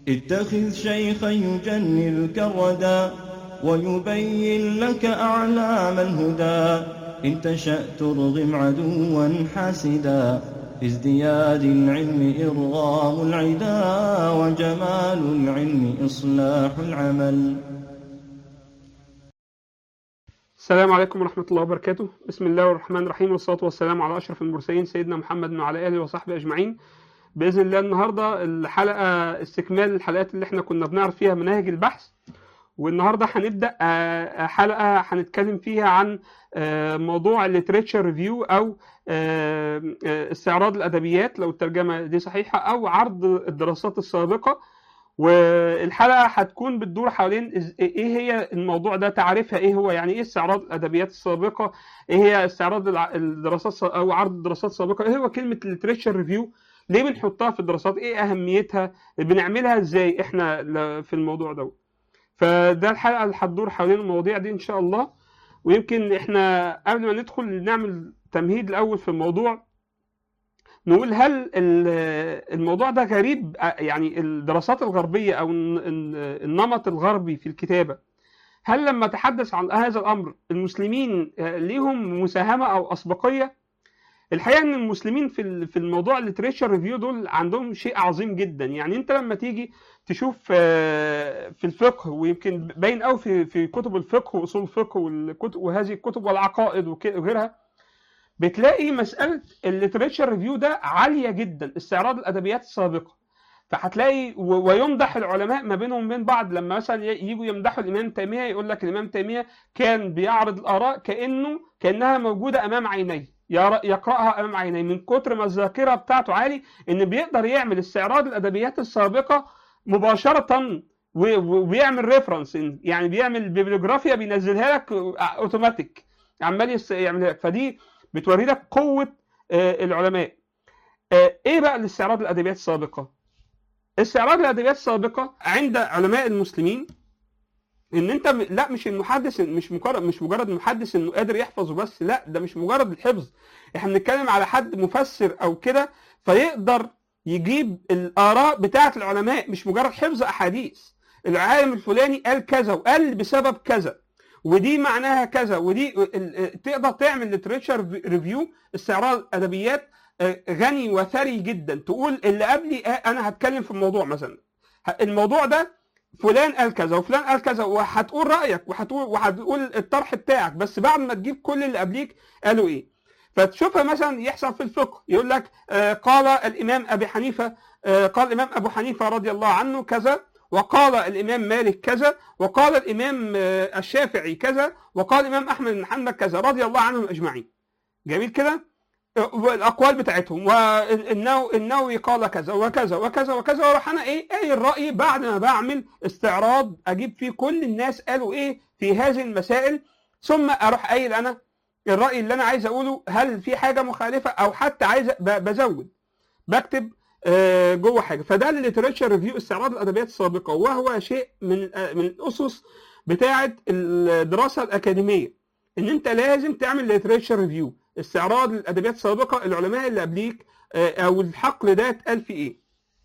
اتخذ شيخا يجنلك الردى ويبين لك أعلام الهدى إن تشأ ترغم عدوا حاسدا في ازدياد العلم إرغام العدا وجمال العلم إصلاح العمل السلام عليكم ورحمة الله وبركاته بسم الله الرحمن الرحيم والصلاة والسلام على أشرف المرسلين سيدنا محمد وعلى آله وصحبه أجمعين بإذن الله النهاردة الحلقة استكمال الحلقات اللي احنا كنا بنعرف فيها مناهج البحث والنهاردة هنبدأ آه، حلقة هنتكلم فيها عن آه، موضوع الليتريتشر ريفيو أو آه، آه، استعراض الأدبيات لو الترجمة دي صحيحة أو عرض الدراسات السابقة والحلقة هتكون بتدور حوالين إز- ايه هي الموضوع ده تعريفها ايه هو يعني ايه استعراض الادبيات السابقة ايه هي استعراض الع- الدراسات الس- او عرض الدراسات السابقة ايه هو كلمة literature ريفيو ليه بنحطها في الدراسات ايه اهميتها بنعملها ازاي احنا ل- في الموضوع ده فده الحلقة اللي هتدور حوالين المواضيع دي ان شاء الله ويمكن احنا قبل ما ندخل نعمل تمهيد الاول في الموضوع نقول هل ال- الموضوع ده غريب يعني الدراسات الغربية أو الن- الن- النمط الغربي في الكتابة هل لما تحدث عن هذا الأمر المسلمين ليهم مساهمة أو أسبقية؟ الحقيقة إن المسلمين في ال- في الموضوع الليتريتشر ريفيو دول عندهم شيء عظيم جدا يعني أنت لما تيجي تشوف آه، في الفقه ويمكن باين قوي في في كتب الفقه وأصول الفقه والكتب وهذه الكتب والعقائد وك- وغيرها بتلاقي مساله الليتريتشر ريفيو ده عاليه جدا استعراض الادبيات السابقه فهتلاقي و- ويمدح العلماء ما بينهم وبين بعض لما مثلا ي- يجوا يمدحوا الامام تيميه يقول لك الامام تيميه كان بيعرض الاراء كانه كانها موجوده امام عينيه يرى- يقراها امام عينيه من كتر ما الذاكره بتاعته عالي ان بيقدر يعمل استعراض الادبيات السابقه مباشره و- و- وبيعمل ريفرنس يعني بيعمل بيبليوجرافيا بينزلها لك اوتوماتيك عمال يس- يعملها لك فدي بتوري لك قوه آه، العلماء آه، ايه بقى الاستعراض الادبيات السابقه استعراض الادبيات السابقه عند علماء المسلمين ان انت م... لا مش المحدث مش مجرد مش مجرد محدث انه قادر يحفظ وبس لا ده مش مجرد الحفظ احنا بنتكلم على حد مفسر او كده فيقدر يجيب الاراء بتاعه العلماء مش مجرد حفظ احاديث العالم الفلاني قال كذا وقال بسبب كذا ودي معناها كذا ودي ال- ال- تقدر تعمل لتريتشر ريفيو استعراض ادبيات آه، غني وثري جدا تقول اللي قبلي آه، انا هتكلم في الموضوع مثلا ه- الموضوع ده فلان قال كذا وفلان قال كذا وهتقول رايك وهتقول وهتقول الطرح بتاعك بس بعد ما تجيب كل اللي قبليك قالوا ايه فتشوفها مثلا يحصل في الفقه يقول لك آه، قال الامام ابي حنيفه آه، قال الامام ابو حنيفه رضي الله عنه كذا وقال الامام مالك كذا وقال الامام آه، الشافعي كذا وقال الامام احمد بن حنبل كذا رضي الله عنهم اجمعين جميل كده والاقوال بتاعتهم وانه النووي قال كذا وكذا وكذا وكذا واروح انا ايه ايه الراي بعد ما بعمل استعراض اجيب فيه كل الناس قالوا ايه في هذه المسائل ثم اروح قايل انا الراي اللي انا عايز اقوله هل في حاجه مخالفه او حتى عايز ب- بزود بكتب آه، جوه حاجه فده الليتريتشر ريفيو استعراض الادبيات السابقه وهو شيء من آه، من الاسس بتاعه الدراسه الاكاديميه ان انت لازم تعمل ليتريتشر ريفيو استعراض الادبيات السابقه العلماء اللي قبليك آه، او الحقل ده اتقال فيه ايه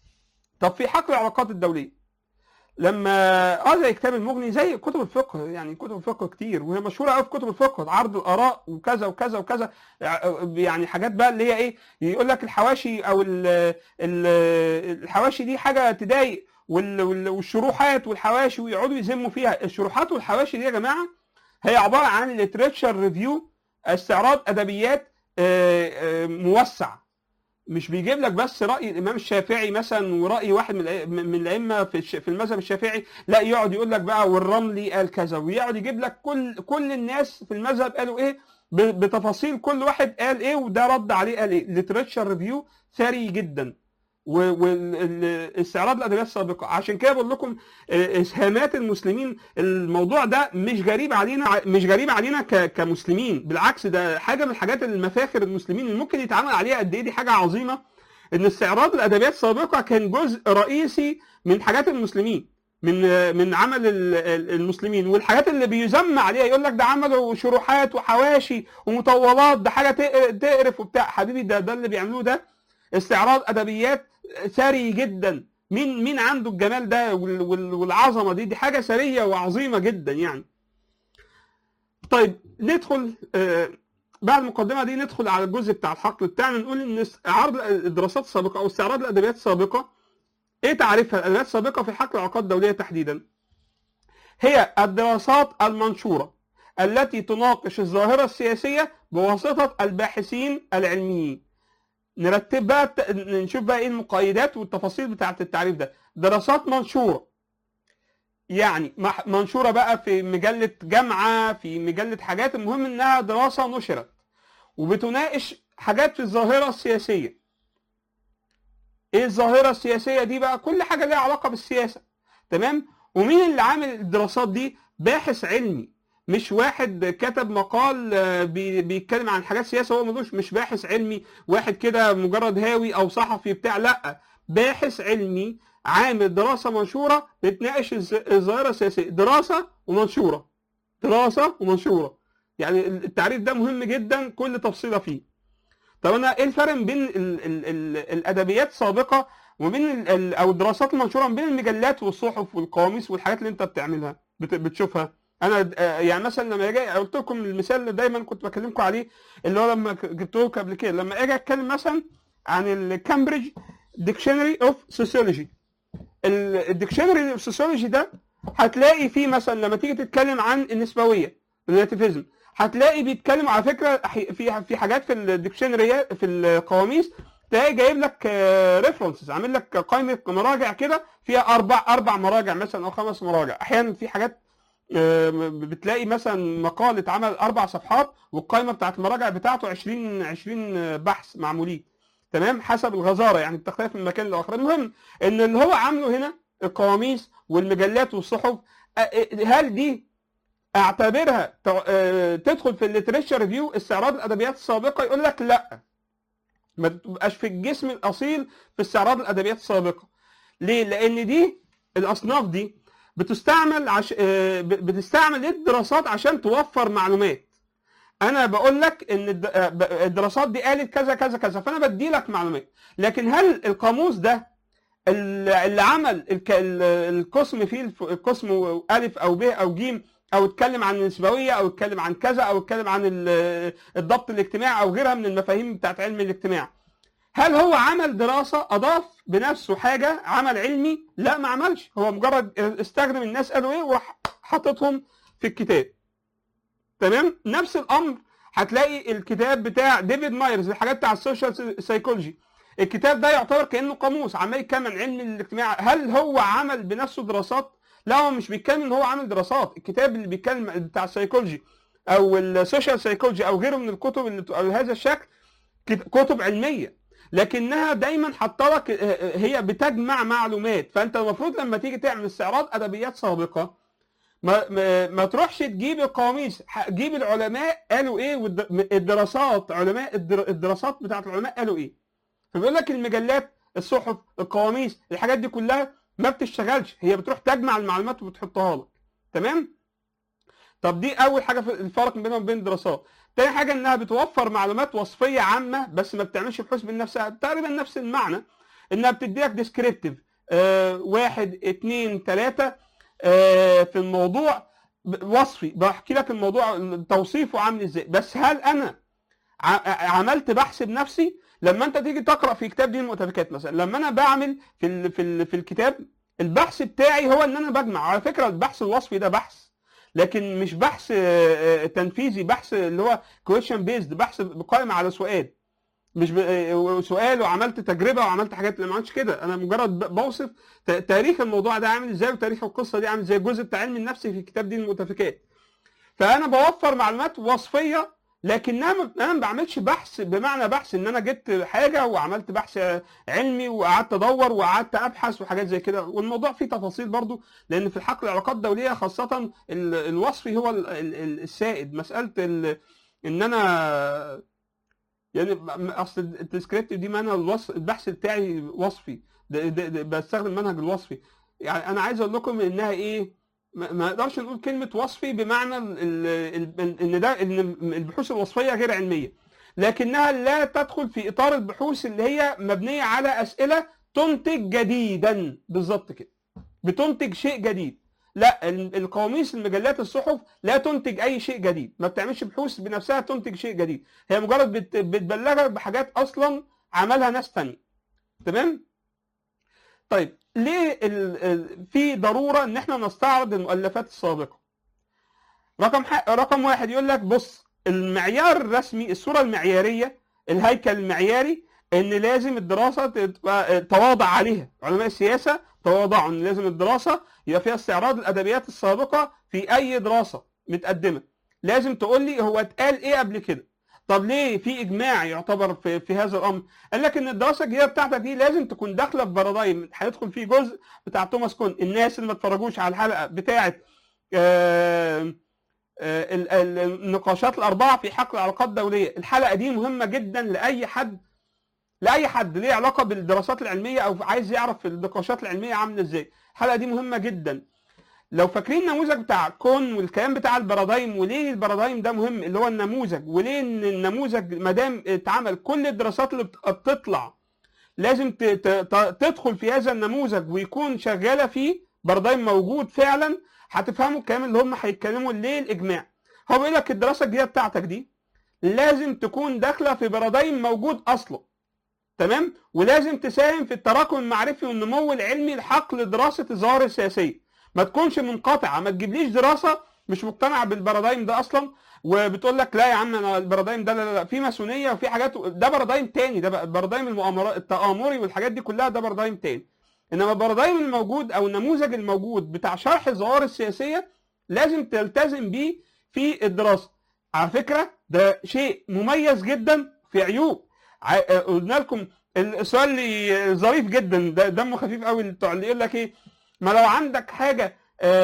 طب في حقل العلاقات الدوليه لما اه زي كتاب المغني زي كتب الفقه يعني كتب الفقه كتير وهي مشهوره قوي في كتب الفقه عرض الاراء وكذا وكذا وكذا يعني حاجات بقى اللي هي ايه يقول لك الحواشي او ال ال الحواشي دي حاجه تضايق وال- وال- والشروحات والحواشي ويقعدوا يذموا فيها الشروحات والحواشي دي يا جماعه هي عباره عن ليتريتشر ريفيو استعراض ادبيات آه، آه، موسع مش بيجيب لك بس راي الامام الشافعي مثلا وراي واحد من الأ- من الائمه في الش- في المذهب الشافعي لا يقعد يقول لك بقى والرملي قال كذا ويقعد يجيب لك كل كل الناس في المذهب قالوا ايه ب- بتفاصيل كل واحد قال ايه وده رد عليه قال ايه ليتريتشر ريفيو ثري جدا واستعراض الادبيات السابقه عشان كده بقول لكم آه، اسهامات المسلمين الموضوع ده مش غريب علينا مش غريب علينا ك- كمسلمين بالعكس ده حاجه من الحاجات المفاخر المسلمين اللي ممكن يتعامل عليها قد ايه دي حاجه عظيمه ان استعراض الادبيات السابقه كان جزء رئيسي من حاجات المسلمين من من عمل ال- ال- المسلمين والحاجات اللي بيذم عليها يقول لك ده عملوا شروحات وحواشي ومطولات ده حاجه تق- تقرف وبتاع حبيبي ده ده اللي بيعملوه ده استعراض ادبيات ثري جدا مين مين عنده الجمال ده وال- وال- والعظمه دي دي حاجه ثريه وعظيمه جدا يعني طيب ندخل آه، بعد المقدمه دي ندخل على الجزء بتاع الحقل بتاعنا نقول ان عرض الدراسات السابقه او استعراض الادبيات السابقه ايه تعريفها الادبيات السابقه في حقل العلاقات الدوليه تحديدا هي الدراسات المنشوره التي تناقش الظاهره السياسيه بواسطه الباحثين العلميين نرتب بقى الت- نشوف بقى ايه المقيدات والتفاصيل بتاعه التعريف ده دراسات منشوره يعني مح- منشوره بقى في مجله جامعه في مجله حاجات المهم انها دراسه نشرت وبتناقش حاجات في الظاهره السياسيه ايه الظاهره السياسيه دي بقى كل حاجه ليها علاقه بالسياسه تمام ومين اللي عامل الدراسات دي باحث علمي مش واحد كتب مقال آه، بي- بيتكلم عن حاجات سياسه هو ملوش مش باحث علمي واحد كده مجرد هاوي او صحفي بتاع لا باحث علمي عامل دراسه منشوره بتناقش الز- الظاهره السياسيه دراسه ومنشوره دراسه ومنشوره يعني التعريف ده مهم جدا كل تفصيله فيه طب انا ايه الفرق بين ال ال ال الادبيات السابقه وبين ال ال او الدراسات المنشوره بين المجلات والصحف والقواميس والحاجات اللي انت بتعملها بت بتشوفها انا آه، يعني مثلا لما اجي قلت لكم المثال اللي دايما كنت بكلمكم عليه اللي هو لما ك- جبت لكم قبل كده لما اجي اتكلم مثلا عن الكامبريدج ديكشنري اوف سوسيولوجي الديكشنري اوف سوسيولوجي ده هتلاقي فيه مثلا لما تيجي تتكلم عن النسبويه الريلاتيفيزم هتلاقي بيتكلم على فكره ح- في في حاجات في الديكشنري في القواميس تلاقي جايب لك ريفرنسز عامل لك قائمه مراجع كده فيها اربع اربع مراجع مثلا او خمس مراجع احيانا في حاجات آه، بتلاقي مثلا مقال اتعمل اربع صفحات والقائمه بتاعت المراجع بتاعته 20 20 بحث معمولين تمام حسب الغزاره يعني بتختلف من مكان لاخر المهم ان اللي هو عامله هنا القواميس والمجلات والصحف آه، هل دي اعتبرها تع- آه، تدخل في الليتريشر ريفيو استعراض الادبيات السابقه يقول لك لا ما تبقاش في الجسم الاصيل في استعراض الادبيات السابقه ليه لان دي الاصناف دي بتستعمل عش... آه، ب- بتستعمل الدراسات عشان توفر معلومات انا بقول لك ان الد- آه، ب- الدراسات دي قالت كذا كذا كذا فانا بدي لك معلومات لكن هل القاموس ده اللي اللي عمل الك- ال- القسم فيه الف- القسم الف او ب او ج او اتكلم عن النسبويه او اتكلم عن كذا او اتكلم عن ال- الضبط الاجتماعي او غيرها من المفاهيم بتاعت علم الاجتماع هل هو عمل دراسه اضاف بنفسه حاجه عمل علمي لا ما عملش هو مجرد استخدم الناس قالوا ايه وراح حاططهم في الكتاب تمام نفس الامر هتلاقي الكتاب بتاع ديفيد مايرز الحاجات بتاع السوشيال سايكولوجي الكتاب ده يعتبر كانه قاموس عمال يتكلم عن علم الاجتماع هل هو عمل بنفسه دراسات لا هو مش بيتكلم ان هو عمل دراسات الكتاب اللي بيتكلم بتاع السايكولوجي او السوشيال سايكولوجي او غيره من الكتب اللي بتبقى بهذا الشكل كت- كتب علميه لكنها دايما حاطه لك هي بتجمع معلومات فانت المفروض لما تيجي تعمل استعراض ادبيات سابقه ما ما, ما تروحش تجيب القواميس ح- جيب العلماء قالوا ايه والدراسات علماء الدر- الدراسات بتاعت العلماء قالوا ايه فبيقول لك المجلات الصحف القواميس الحاجات دي كلها ما بتشتغلش هي بتروح تجمع المعلومات وبتحطها لك تمام طب دي اول حاجه في الفرق بينها وبين الدراسات تاني حاجه انها بتوفر معلومات وصفيه عامه بس ما بتعملش بحوث من نفسها تقريبا نفس المعنى انها بتدي لك ديسكريبتيف آه واحد اتنين تلاته آه في الموضوع ب- وصفي بحكي لك الموضوع توصيفه عامل ازاي بس هل انا ع- عملت بحث بنفسي لما انت تيجي تقرا في كتاب دين المؤتفكات مثلا لما انا بعمل في ال في ال في الكتاب البحث بتاعي هو ان انا بجمع على فكره البحث الوصفي ده بحث لكن مش بحث آه، آه، تنفيذي بحث اللي هو كويشن بيزد بحث قائم على سؤال مش ب... آه، سؤال وعملت تجربه وعملت حاجات لا ما عملتش كده انا مجرد ب- بوصف ت- تاريخ الموضوع ده عامل ازاي وتاريخ القصه دي عامل ازاي الجزء بتاع علم النفس في كتاب دين المؤتفكات فانا بوفر معلومات وصفيه لكنها م- انا ما بعملش بحث بمعنى بحث ان انا جبت حاجه وعملت بحث علمي وقعدت ادور وقعدت ابحث وحاجات زي كده والموضوع فيه تفاصيل برضو لان في الحقل العلاقات الدوليه خاصه ال- الوصفي هو ال- ال- ال- السائد مساله ال- ان انا يعني م- اصل الديسكريبتيف دي معنى الوصف البحث بتاعي وصفي ده ده ده بستخدم المنهج الوصفي يعني انا عايز اقول لكم انها ايه ما ما نقدرش نقول كلمه وصفي بمعنى ال- ال- ال- ان ده ان البحوث الوصفيه غير علميه لكنها لا تدخل في اطار البحوث اللي هي مبنيه على اسئله تنتج جديدا بالظبط كده بتنتج شيء جديد لا ال- القواميس المجلات الصحف لا تنتج اي شيء جديد ما بتعملش بحوث بنفسها تنتج شيء جديد هي مجرد بت- بتبلغك بحاجات اصلا عملها ناس تانية تمام طيب ليه ال... ال... في ضروره ان احنا نستعرض المؤلفات السابقه رقم ح... رقم واحد يقول لك بص المعيار الرسمي الصوره المعياريه الهيكل المعياري ان لازم الدراسه تبقى تواضع عليها علماء السياسه تواضعوا ان لازم الدراسه يبقى فيها استعراض الادبيات السابقه في اي دراسه متقدمه لازم تقول لي هو اتقال ايه قبل كده طب ليه في اجماع يعتبر في, في هذا الامر قال لك ان الدراسه الجديده بتاعتك دي لازم تكون داخله في بارادايم هيدخل فيه جزء بتاع توماس كون الناس اللي ما اتفرجوش على الحلقه بتاعه آه آه، ال- ال- النقاشات الاربعه في حق العلاقات الدوليه الحلقه دي مهمه جدا لاي حد لاي حد ليه علاقه بالدراسات العلميه او عايز يعرف النقاشات العلميه عامله ازاي الحلقه دي مهمه جدا لو فاكرين النموذج بتاع كون والكلام بتاع البارادايم وليه البارادايم ده مهم اللي هو النموذج وليه ان النموذج ما دام اتعمل كل الدراسات اللي بت- بتطلع لازم ت- ت- ت- تدخل في هذا النموذج ويكون شغاله فيه بارادايم موجود فعلا هتفهموا الكلام اللي هم هيتكلموا ليه الاجماع هو بيقول لك الدراسه الجديده بتاعتك دي لازم تكون داخله في بارادايم موجود اصلا تمام ولازم تساهم في التراكم المعرفي والنمو العلمي لحقل دراسه الظواهر السياسيه ما تكونش منقطعه ما تجيبليش دراسه مش مقتنعه بالبارادايم ده اصلا وبتقول لك لا يا عم انا البارادايم ده لا لا, لا في ماسونيه وفي حاجات ده بارادايم تاني ده بقى بارادايم المؤامرات التآمري والحاجات دي كلها ده بارادايم تاني انما البارادايم الموجود او النموذج الموجود بتاع شرح الظواهر السياسيه لازم تلتزم بيه في الدراسه على فكره ده شيء مميز جدا في عيوب ع- آه، قلنا لكم السؤال اللي ظريف جدا ده دمه خفيف قوي بتوع اللي يقول لك ايه ما لو عندك حاجه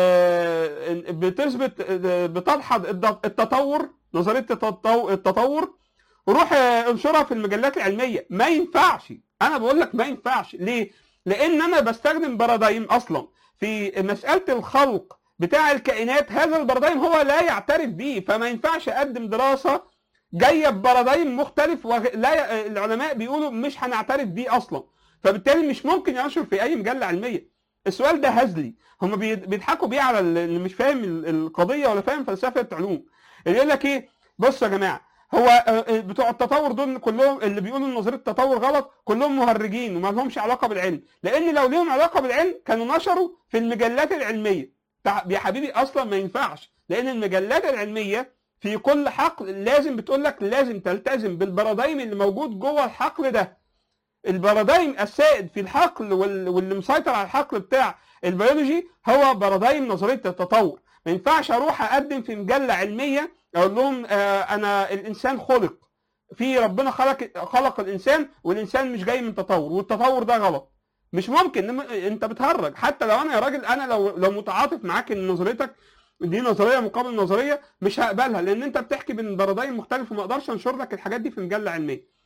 آه، بتثبت آه، بتدحض الد- التطور نظريه التطو- التطور روح آه، انشرها في المجلات العلميه ما ينفعش انا بقول لك ما ينفعش ليه لان انا بستخدم بارادايم اصلا في مساله الخلق بتاع الكائنات هذا البارادايم هو لا يعترف بيه فما ينفعش اقدم دراسه جايه ببارادايم مختلف وغ... لا ي... العلماء بيقولوا مش هنعترف بيه اصلا فبالتالي مش ممكن ينشر في اي مجله علميه السؤال ده هزلي هم بي- بيضحكوا بيه على اللي مش فاهم ال- القضيه ولا فاهم فلسفه علوم اللي يقول لك ايه بصوا يا جماعه هو آه، بتوع التطور دول كلهم اللي بيقولوا ان نظريه التطور غلط كلهم مهرجين وما لهمش علاقه بالعلم لان لو ليهم علاقه بالعلم كانوا نشروا في المجلات العلميه تع- يا حبيبي اصلا ما ينفعش لان المجلات العلميه في كل حقل لازم بتقول لك لازم تلتزم بالبارادايم اللي موجود جوه الحقل ده البارادايم السائد في الحقل وال- واللي مسيطر على الحقل بتاع البيولوجي هو بارادايم نظريه التطور ما ينفعش اروح اقدم في مجله علميه اقول لهم آه انا الانسان خلق في ربنا خلق خلق الانسان والانسان مش جاي من تطور والتطور ده غلط مش ممكن إنما انت بتهرج حتى لو انا يا راجل انا لو لو متعاطف معاك ان نظريتك دي نظريه مقابل نظريه مش هقبلها لان انت بتحكي بين بارادايم مختلف وما اقدرش انشر لك الحاجات دي في مجله علميه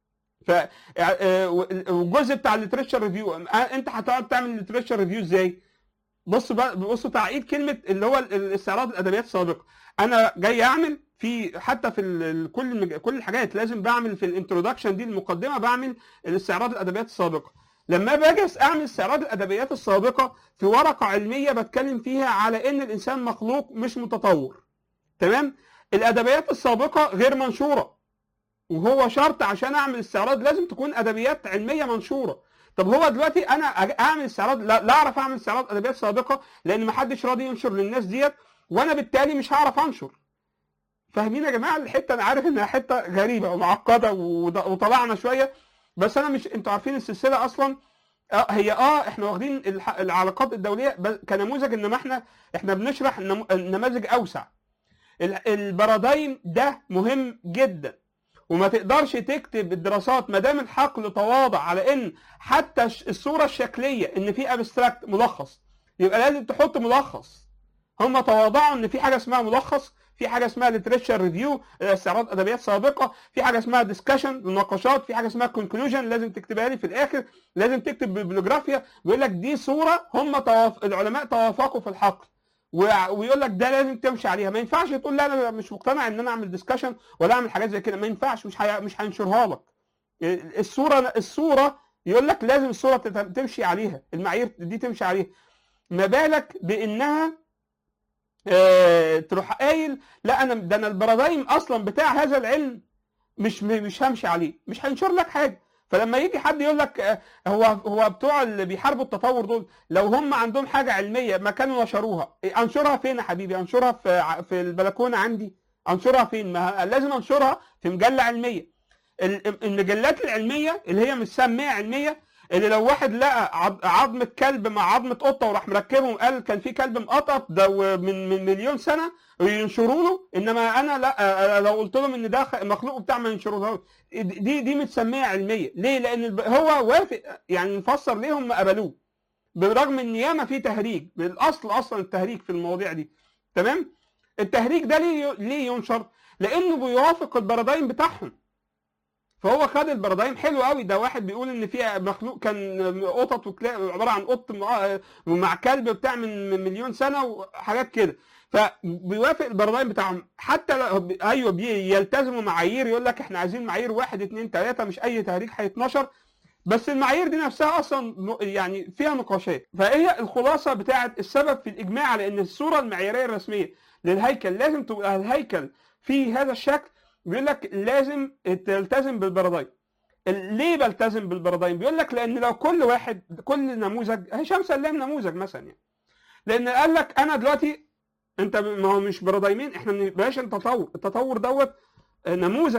ف آه، والجزء بتاع الليتريتشر ريفيو انت هتقعد تعمل الليتريتشر ريفيو ازاي؟ بص بقى بصوا تعقيد كلمه اللي هو ال- الاستعراض الادبيات السابقه انا جاي اعمل في حتى في ال- ال- كل المج... كل الحاجات لازم بعمل في الانترودكشن دي المقدمه بعمل الاستعراض الادبيات السابقه لما باجي اعمل استعراض الادبيات السابقه في ورقه علميه بتكلم فيها على ان الانسان مخلوق مش متطور تمام الادبيات السابقه غير منشوره وهو شرط عشان اعمل استعراض لازم تكون ادبيات علميه منشوره طب هو دلوقتي انا أج- اعمل استعراض لا, لا اعرف اعمل استعراض ادبيات سابقه لان ما حدش راضي ينشر للناس ديت وانا بالتالي مش هعرف انشر فاهمين يا جماعه الحته انا عارف انها حته غريبه ومعقده وض- وطلعنا شويه بس انا مش انتوا عارفين السلسله اصلا اه هي اه احنا واخدين الح- العلاقات الدوليه ب- كنموذج انما احنا احنا بنشرح نمو- نماذج اوسع ال- البارادايم ده مهم جدا وما تقدرش تكتب الدراسات ما دام الحقل تواضع على ان حتى الش- الصوره الشكليه ان في ابستراكت ملخص يبقى لازم تحط ملخص هم تواضعوا ان في حاجه اسمها ملخص في حاجه اسمها ليتريتشر ريفيو استعراض ادبيات سابقه في حاجه اسمها ديسكشن مناقشات في حاجه اسمها كونكلوجن لازم تكتبها لي في الاخر لازم تكتب ببلوجرافيا بيقول لك دي صوره هم توافق العلماء توافقوا في الحقل وع- ويقول لك ده لازم تمشي عليها ما ينفعش تقول لا انا مش مقتنع ان انا اعمل ديسكشن ولا اعمل حاجات زي كده ما ينفعش مش هي... مش هينشرها لك الصوره الصوره يقول لك لازم الصوره تت- تمشي عليها المعايير دي تمشي عليها ما بالك بانها آه، تروح قايل لا انا ده انا البارادايم اصلا بتاع هذا العلم مش م- مش همشي عليه مش هينشر لك حاجه فلما يجي حد يقول لك آه، هو هو بتوع اللي بيحاربوا التطور دول لو هم عندهم حاجه علميه ما كانوا نشروها إيه، انشرها فين يا حبيبي انشرها في ع- في البلكونه عندي انشرها فين ما لازم انشرها في مجله علميه ال- المجلات العلميه اللي هي مسميه علميه اللي لو واحد لقى عض- عظمه كلب مع عظمه قطه وراح مركبهم قال كان في كلب مقطط ده و- من من مليون سنه وينشروا له انما انا لا أنا لو قلت لهم ان ده خ- مخلوق بتاع ما ينشروه دي دي متسميه علميه ليه؟ لان الب- هو وافق يعني نفسر ليه هم قبلوه بالرغم ان ياما في تهريج بالاصل اصلا التهريج في المواضيع دي تمام؟ التهريج ده ليه ليه ينشر؟ لانه بيوافق البارادايم بتاعهم فهو خد البارادايم حلو قوي ده واحد بيقول ان في مخلوق كان قطط وكلاب عباره عن قط مع- مع كلب بتاع من من مليون سنه وحاجات كده فبيوافق البارادايم بتاعهم حتى لو ايوه بيلتزموا معايير يقول لك احنا عايزين معايير واحد اتنين تلاته مش اي تهريج هيتنشر بس المعايير دي نفسها اصلا م- يعني فيها نقاشات فهي الخلاصه بتاعت السبب في الاجماع على ان الصوره المعياريه الرسميه للهيكل لازم تبقى الهيكل في هذا الشكل بيقول لك لازم تلتزم بالبارادايم ال- ليه بلتزم بالبارادايم بيقول لك لان لو كل واحد كل نموذج هشام سلام نموذج مثلا يعني لان قال لك انا دلوقتي انت ب- ما هو مش بارادايمين احنا ما بنبقاش التطور التطور دوت آه، نموذج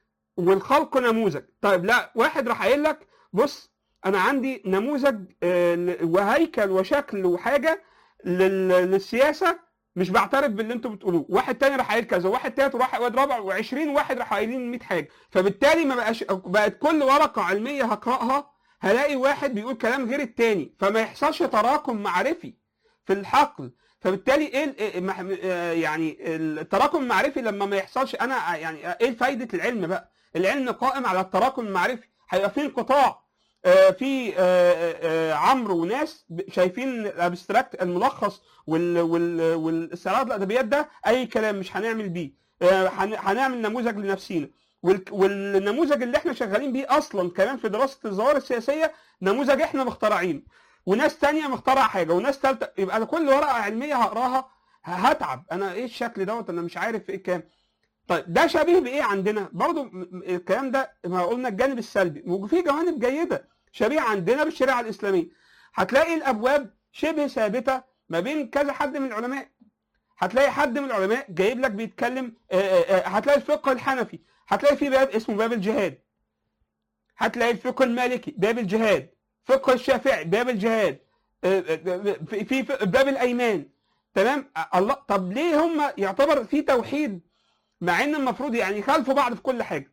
والخلق نموذج طيب لا واحد راح قايل لك بص انا عندي نموذج آه، ل- وهيكل وشكل وحاجه لل- للسياسه مش بعترف باللي انتوا بتقولوه واحد تاني راح قايل كذا واحد تالت وراح واحد رابع و20 واحد راح قايلين 100 حاجه فبالتالي ما بقاش بقت كل ورقه علميه هقراها هلاقي واحد بيقول كلام غير التاني فما يحصلش تراكم معرفي في الحقل فبالتالي ايه ال- إيه مح- آه، يعني التراكم المعرفي لما ما يحصلش انا يعني ايه فايده العلم بقى العلم قائم على التراكم المعرفي هيبقى في انقطاع آه، في آه، آه، عمرو وناس ب- شايفين الابستراكت الملخص وال وال والاستعراض الادبيات ده اي كلام مش هنعمل بيه آه، هن- هنعمل نموذج لنفسينا وال- والنموذج اللي احنا شغالين بيه اصلا كمان في دراسه الظواهر السياسيه نموذج احنا مخترعينه وناس تانية مخترعه حاجه وناس ثالثه يبقى كل ورقه علميه هقراها هتعب انا ايه الشكل دوت انا مش عارف ايه الكلام طيب ده شبيه بايه عندنا برضو م- م- الكلام ده ما قلنا الجانب السلبي وفي جوانب جيده شبيه عندنا بالشريعه الاسلاميه هتلاقي الابواب شبه ثابته ما بين كذا حد من العلماء هتلاقي حد من العلماء جايب لك بيتكلم آه، آه، آه، هتلاقي الفقه الحنفي هتلاقي في باب اسمه باب الجهاد هتلاقي الفقه المالكي باب الجهاد فقه الشافعي باب الجهاد آه، آه، آه، في في في باب الايمان تمام آه، الله طب ليه هم يعتبر في توحيد مع ان المفروض يعني يخالفوا بعض في كل حاجه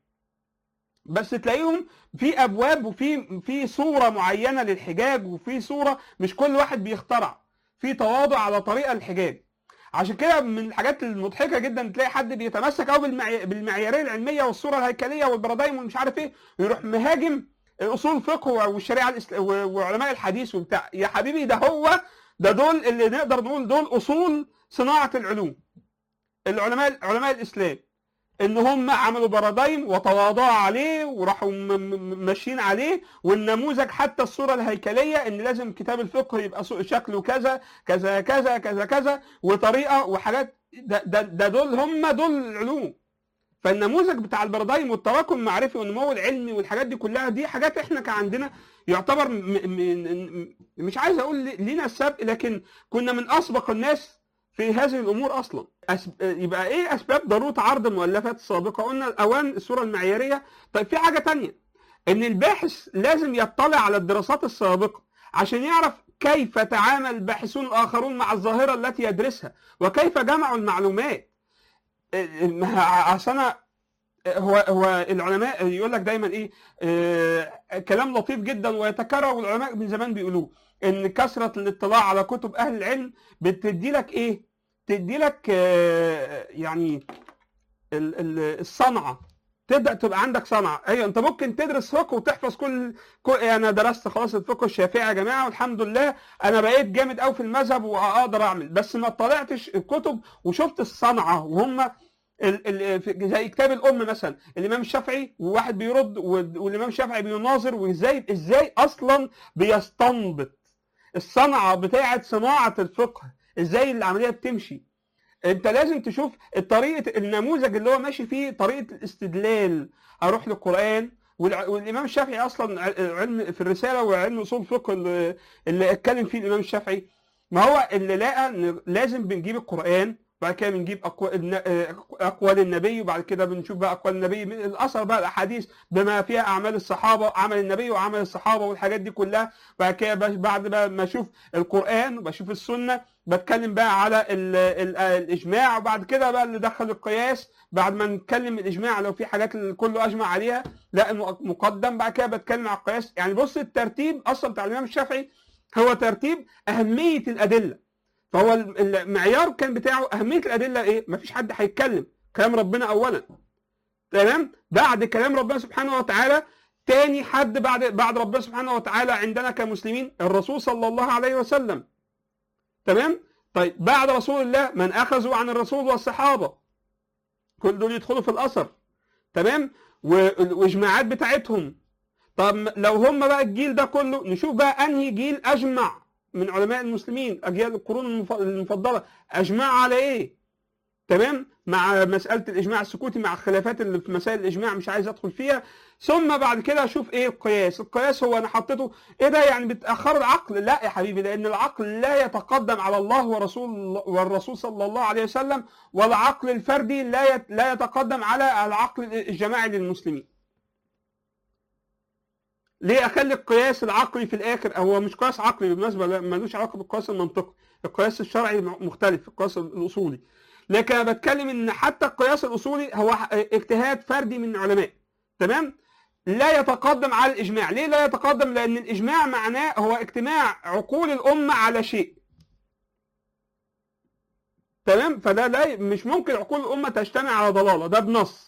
بس تلاقيهم في ابواب وفي في صوره معينه للحجاج وفي صوره مش كل واحد بيخترع في تواضع على طريقه الحجاج عشان كده من الحاجات المضحكه جدا تلاقي حد بيتمسك قوي بالمعي... بالمعياريه العلميه والصوره الهيكليه والبرادايم ومش عارف ايه ويروح مهاجم اصول الفقه والشريعه الإسل... وعلماء الحديث وبتاع يا حبيبي ده هو ده دول اللي نقدر نقول دول اصول صناعه العلوم العلماء علماء الاسلام ان هم عملوا بارادايم وتواضعوا عليه وراحوا م- م- ماشيين عليه والنموذج حتى الصوره الهيكليه ان لازم كتاب الفقه يبقى صو- شكله كذا كذا كذا كذا كذا وطريقه وحاجات ده, ده, ده دول هم دول العلوم فالنموذج بتاع البارادايم والتراكم المعرفي والنمو العلمي والحاجات دي كلها دي حاجات احنا كان عندنا يعتبر م م م مش عايز اقول لينا السبق لكن كنا من اسبق الناس في هذه الامور اصلا أسب... يبقى ايه اسباب ضروره عرض المؤلفات السابقه قلنا الاوان الصوره المعياريه طيب في حاجه تانية ان الباحث لازم يطلع على الدراسات السابقه عشان يعرف كيف تعامل الباحثون الاخرون مع الظاهره التي يدرسها وكيف جمعوا المعلومات عشان انا هو هو العلماء يقول لك دايما ايه آه كلام لطيف جدا ويتكرر والعلماء من زمان بيقولوه ان كثره الاطلاع على كتب اهل العلم بتدي لك ايه تدي لك آه يعني ال- ال- الصنعه تبدا تبقى عندك صنعه ايوه انت ممكن تدرس فقه وتحفظ كل, كل انا درست خلاص الفقه الشافعي يا جماعه والحمد لله انا بقيت جامد قوي في المذهب واقدر اعمل بس ما طلعتش الكتب وشفت الصنعه وهم ال- ال- في- زي كتاب الام مثلا الامام الشافعي وواحد بيرد وال- والامام الشافعي بيناظر وازاي ازاي اصلا بيستنبط الصنعه بتاعه صناعه الفقه ازاي العمليه بتمشي انت لازم تشوف الطريقه النموذج اللي هو ماشي فيه طريقه الاستدلال اروح للقران والع- والامام الشافعي اصلا ع- علم في الرساله وعلم اصول الفقه اللي, اللي اتكلم فيه الامام الشافعي ما هو اللي لقى ان لازم بنجيب القران بعد كده بنجيب أقوال, الن- اقوال النبي وبعد كده بنشوف بقى اقوال النبي من الاثر بقى الاحاديث بما فيها اعمال الصحابه عمل النبي وعمل الصحابه والحاجات دي كلها بعد كده ب- بعد بقى ما اشوف القران وبشوف السنه بتكلم بقى على ال ال الاجماع وبعد كده بقى اللي دخل القياس بعد ما نتكلم الاجماع لو في حاجات اللي كله اجمع عليها لا الم- مقدم بعد كده بتكلم على القياس يعني بص الترتيب اصلا بتاع الامام الشافعي هو ترتيب اهميه الادله فهو ال- المعيار كان بتاعه اهميه الادله ايه مفيش حد هيتكلم كلام ربنا اولا تمام بعد كلام ربنا سبحانه وتعالى تاني حد بعد بعد ربنا سبحانه وتعالى عندنا كمسلمين الرسول صلى الله عليه وسلم تمام طيب بعد رسول الله من اخذوا عن الرسول والصحابه كل دول يدخلوا في الاثر تمام و- والاجماعات بتاعتهم طب لو هم بقى الجيل ده كله نشوف بقى انهي جيل اجمع من علماء المسلمين اجيال القرون المف- المفضله اجمع على ايه تمام مع مساله الاجماع السكوتي مع الخلافات اللي في مسائل الاجماع مش عايز ادخل فيها ثم بعد كده اشوف ايه القياس القياس هو انا حطيته ايه ده يعني بتاخر العقل لا يا حبيبي لان العقل لا يتقدم على الله ورسول والرسول صلى الله عليه وسلم والعقل الفردي لا يت- لا يتقدم على العقل الجماعي للمسلمين ليه اخلي القياس العقلي في الاخر هو مش قياس عقلي بالمناسبه لا ملوش علاقه بالقياس المنطقي القياس الشرعي مختلف القياس الاصولي لكن انا بتكلم ان حتى القياس الاصولي هو اجتهاد فردي من العلماء تمام لا يتقدم على الاجماع ليه لا يتقدم لان الاجماع معناه هو اجتماع عقول الامه على شيء تمام فده لا مش ممكن عقول الامه تجتمع على ضلاله ده بنص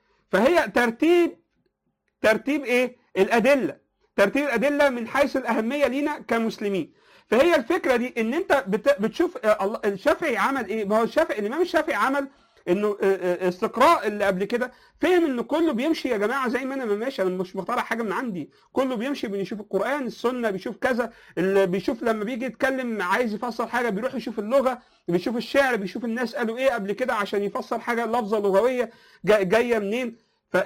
فهي ترتيب ترتيب ايه الادله ترتيب الادله من حيث الاهميه لينا كمسلمين فهي الفكره دي ان انت بت- بتشوف آه، الله- الشافعي عمل ايه ما هو الشافعي الامام الشافعي عمل انه آه، آه، استقراء اللي قبل كده فهم ان كله بيمشي يا جماعه زي ما انا ما ماشي انا مش مخترع حاجه من عندي كله بيمشي بيشوف القران السنه بيشوف كذا اللي بيشوف لما بيجي يتكلم عايز يفسر حاجه بيروح يشوف اللغه بيشوف الشعر بيشوف الناس قالوا ايه قبل كده عشان يفسر حاجه لفظه لغويه جا- جايه منين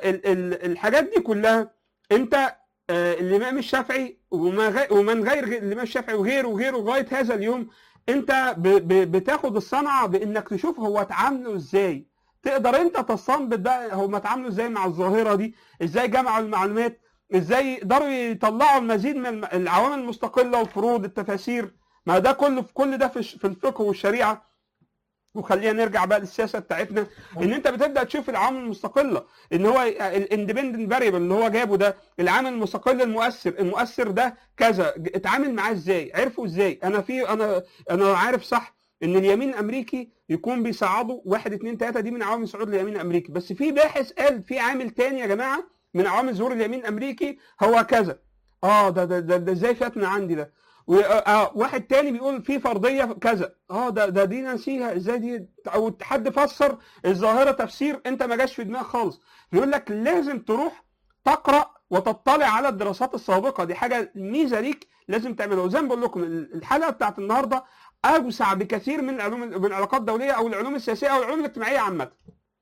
فالحاجات دي كلها انت آه، الامام الشافعي وما غي- ومن غير غير الامام الشافعي وغيره وغيره لغايه هذا اليوم انت ب- ب- بتاخد الصنعه بانك تشوف هو اتعاملوا ازاي تقدر انت تستنبط بقى هم اتعاملوا ازاي مع الظاهره دي ازاي جمعوا المعلومات ازاي يقدروا يطلعوا المزيد من الم- العوامل المستقله والفروض التفاسير ما ده كله في كل ده في الش- في الفقه والشريعه وخلينا نرجع بقى للسياسه بتاعتنا ان انت بتبدا تشوف العوامل المستقله ان هو الاندبندنت فاريبل اللي هو جابه ده العامل المستقل المؤثر المؤثر ده كذا ج- اتعامل معاه ازاي عرفوا ازاي انا في انا انا عارف صح ان اليمين الامريكي يكون بيصعدوا واحد اتنين تلاته دي من عوامل صعود اليمين الامريكي بس في باحث قال في عامل تاني يا جماعه من عوامل ظهور اليمين الامريكي هو كذا اه ده ده ده, ده ازاي فاتنا عندي ده و- آه واحد تاني بيقول في فرضيه كذا اه ده ده دي نسيها ازاي دي او حد فسر الظاهره تفسير انت ما جاش في دماغك خالص يقول لك لازم تروح تقرا وتطلع على الدراسات السابقه دي حاجه ميزه ليك لازم تعملها وزي ما بقول لكم الحلقه بتاعت النهارده اوسع بكثير من العلوم من العلاقات الدوليه او العلوم السياسيه او العلوم الاجتماعيه عامه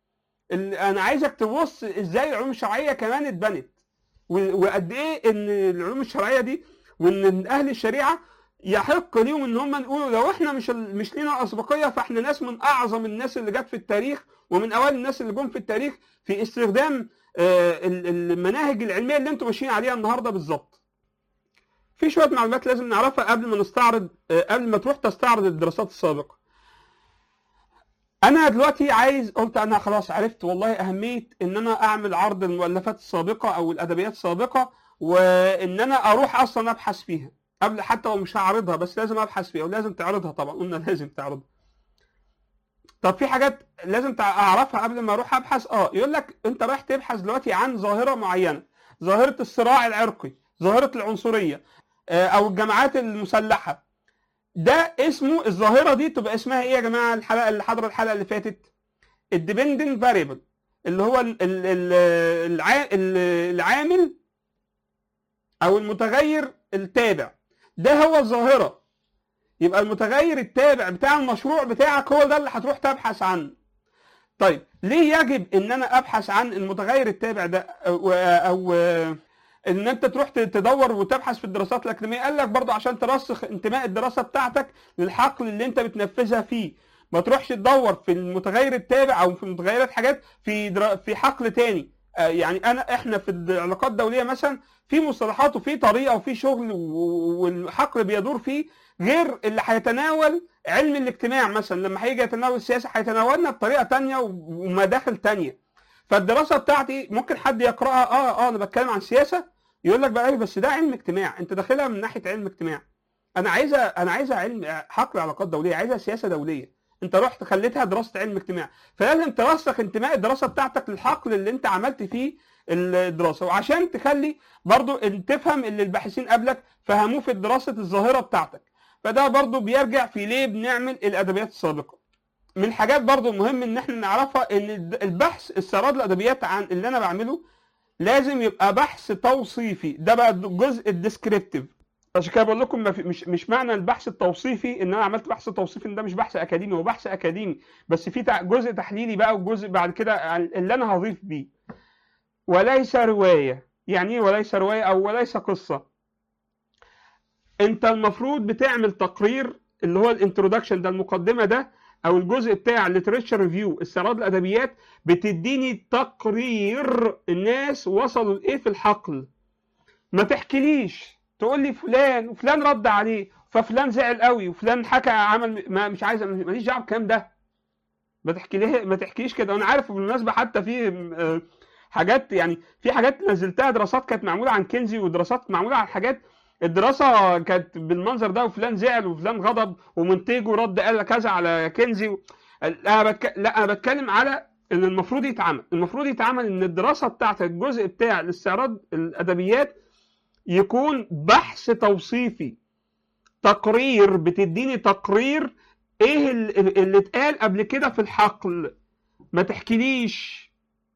ال- انا عايزك تبص ازاي العلوم الشرعيه كمان اتبنت و- وقد ايه ان العلوم الشرعيه دي وان اهل الشريعه يحق ليهم ان هم نقولوا لو احنا مش ال- مش لينا اسبقيه فاحنا ناس من اعظم الناس اللي جت في التاريخ ومن اوائل الناس اللي جم في التاريخ في استخدام آه، ال- المناهج العلميه اللي انتم ماشيين عليها النهارده بالظبط. في شويه معلومات لازم نعرفها قبل ما نستعرض آه، قبل ما تروح تستعرض الدراسات السابقه. انا دلوقتي عايز قلت انا خلاص عرفت والله اهميه ان انا اعمل عرض المؤلفات السابقه او الادبيات السابقه وان انا اروح اصلا ابحث فيها قبل حتى لو مش هعرضها بس لازم ابحث فيها ولازم تعرضها طبعا قلنا لازم تعرضها طب في حاجات لازم تع- اعرفها قبل ما اروح ابحث اه يقول لك انت رايح تبحث دلوقتي عن ظاهره معينه ظاهره الصراع العرقي ظاهره العنصريه آه، او الجماعات المسلحه ده اسمه الظاهره دي تبقى اسمها ايه يا جماعه الحلقه اللي حضر الحلقه اللي فاتت الديبندنت فاريبل اللي هو ال- ال- ال- الع- ال- العامل او المتغير التابع ده هو الظاهره يبقى المتغير التابع بتاع المشروع بتاعك هو ده اللي هتروح تبحث عنه طيب ليه يجب ان انا ابحث عن المتغير التابع ده او, أو ان انت تروح تدور وتبحث في الدراسات الاكاديميه قال لك برضه عشان ترسخ انتماء الدراسه بتاعتك للحقل اللي انت بتنفذها فيه ما تروحش تدور في المتغير التابع او في متغيرات حاجات في درا... في حقل تاني آه، يعني انا احنا في العلاقات الدوليه مثلا في مصطلحات وفي طريقه وفي شغل و- والحقل بيدور فيه غير اللي هيتناول علم الاجتماع مثلا لما هيجي يتناول السياسه هيتناولنا بطريقه تانية ومداخل تانية فالدراسه بتاعتي ممكن حد يقراها اه اه انا بتكلم عن سياسه يقول لك بقى ايه بس ده علم اجتماع انت داخلها من ناحيه علم اجتماع انا عايزه انا عايزه علم حقل علاقات دوليه عايزه سياسه دوليه انت رحت خليتها دراسه علم اجتماع فلازم ترسخ انتماء الدراسه بتاعتك للحقل اللي انت عملت فيه الدراسه وعشان تخلي برضو ان تفهم اللي الباحثين قبلك فهموه في دراسه الظاهره بتاعتك فده برضو بيرجع في ليه بنعمل الادبيات السابقه من الحاجات برضو المهم ان احنا نعرفها ان البحث استعراض الادبيات عن اللي انا بعمله لازم يبقى بحث توصيفي ده بقى الجزء الديسكريبتيف عشان كده بقول لكم ما في مش مش معنى البحث التوصيفي ان انا عملت بحث توصيفي ان ده مش بحث اكاديمي هو بحث اكاديمي بس في تع- جزء تحليلي بقى وجزء بعد كده اللي انا هضيف بيه وليس روايه يعني ايه وليس روايه او وليس قصه انت المفروض بتعمل تقرير اللي هو الانترودكشن ده المقدمه ده او الجزء بتاع الليتريتشر ريفيو استعراض الادبيات بتديني تقرير الناس وصلوا لايه في الحقل ما تحكيليش تقول لي فلان وفلان رد عليه ففلان زعل قوي وفلان حكى عمل ما مش عايز ماليش دعوه بالكلام ده ما تحكي ليه ما تحكيش كده وانا عارف بالمناسبه حتى في آه، حاجات يعني في حاجات نزلتها دراسات كانت معموله عن كنزي ودراسات معموله عن حاجات الدراسه كانت بالمنظر ده وفلان زعل وفلان غضب ومنتجه رد قال كذا على كنزي و... انا بتك... لا انا بتكلم على ان المفروض يتعمل المفروض يتعمل ان الدراسه بتاعت الجزء بتاع الاستعراض الادبيات يكون بحث توصيفي تقرير بتديني تقرير ايه ال- اللي اتقال قبل كده في الحقل ما تحكيليش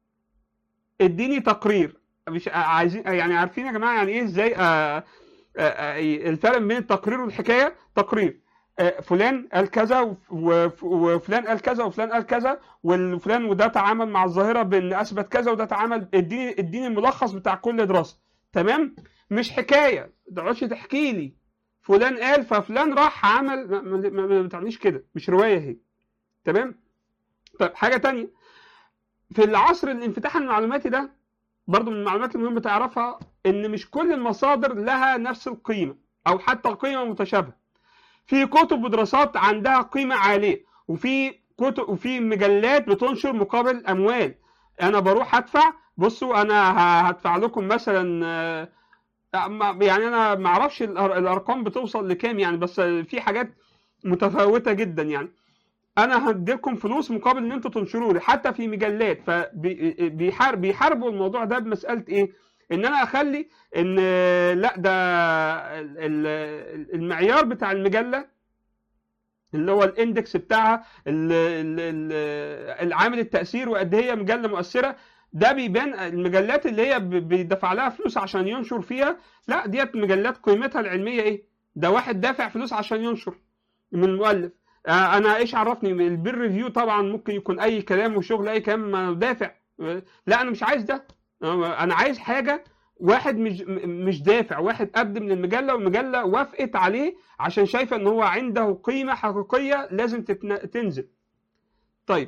اديني تقرير مش عايزين يعني عارفين يا جماعه يعني ايه ازاي آه، آه، آه، الفرق بين التقرير والحكايه تقرير آه، فلان قال كذا وف- وف- وفلان قال كذا وفلان قال كذا والفلان وده تعامل مع الظاهره بان اثبت كذا وده تعامل اديني اديني الملخص بتاع كل دراسه تمام مش حكايه ما تقعدش تحكي لي فلان قال ففلان راح عمل ما, ما, ما, ما بتعمليش كده مش روايه هي تمام طيب حاجه تانية في العصر الانفتاح المعلوماتي ده برضو من المعلومات المهمه تعرفها ان مش كل المصادر لها نفس القيمه او حتى قيمه متشابهه في كتب ودراسات عندها قيمه عاليه وفي كتب وفي مجلات بتنشر مقابل اموال انا بروح ادفع بصوا انا ه- هدفع لكم مثلا آه، ما- يعني انا ما اعرفش الأر- الارقام بتوصل لكام يعني بس في حاجات متفاوته جدا يعني انا هديلكم فلوس مقابل ان انتوا تنشروا لي حتى في مجلات فبيحارب بيحاربوا الموضوع ده بمساله ايه ان انا اخلي ان لا ده ال- ال- المعيار بتاع المجله اللي هو الاندكس بتاعها ال- ال- ال- العامل التاثير وقد هي مجله مؤثره ده بيبان المجلات اللي هي ب- بيدفع لها فلوس عشان ينشر فيها لا ديت مجلات قيمتها العلميه ايه ده واحد دافع فلوس عشان ينشر من المؤلف آه، انا ايش عرفني البير ريفيو طبعا ممكن يكون اي كلام وشغل اي كلام ما دافع آه، لا انا مش عايز ده آه، انا عايز حاجه واحد مش م- مش دافع واحد قد من المجله والمجله وافقت عليه عشان شايفه ان هو عنده قيمه حقيقيه لازم تتن- تنزل طيب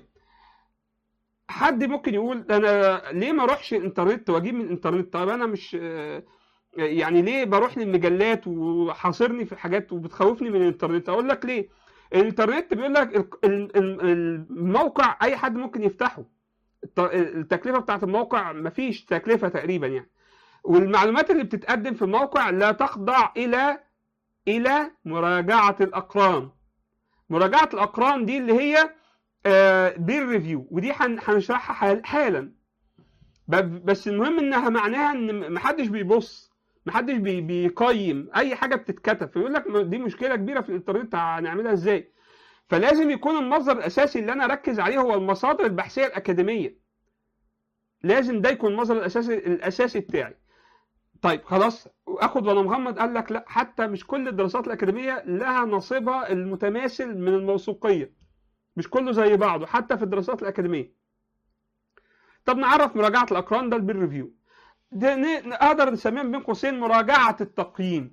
حد ممكن يقول انا ليه ما اروحش الانترنت واجيب من الانترنت طيب انا مش آه، يعني ليه بروح للمجلات وحاصرني في حاجات وبتخوفني من الانترنت اقول لك ليه الانترنت بيقول لك ال- ال- ال- الموقع اي حد ممكن يفتحه الت- التكلفه بتاعت الموقع مفيش تكلفه تقريبا يعني والمعلومات اللي بتتقدم في الموقع لا تخضع الى الى مراجعه الاقران مراجعه الاقران دي اللي هي بير ريفيو ودي هن- هنشرحها حال- حالا ب- بس المهم انها معناها ان محدش بيبص محدش بي بيقيم اي حاجه بتتكتب فيقول لك دي مشكله كبيره في الانترنت هنعملها ازاي فلازم يكون المصدر الاساسي اللي انا اركز عليه هو المصادر البحثيه الاكاديميه لازم ده يكون المصدر الاساسي الاساسي بتاعي طيب خلاص اخد وانا مغمض قال لك لا حتى مش كل الدراسات الاكاديميه لها نصيبها المتماثل من الموثوقيه مش كله زي بعضه حتى في الدراسات الاكاديميه طب نعرف مراجعه الاقران ده البير ريفيو ده ن- اقدر نسميها بين قوسين مراجعه التقييم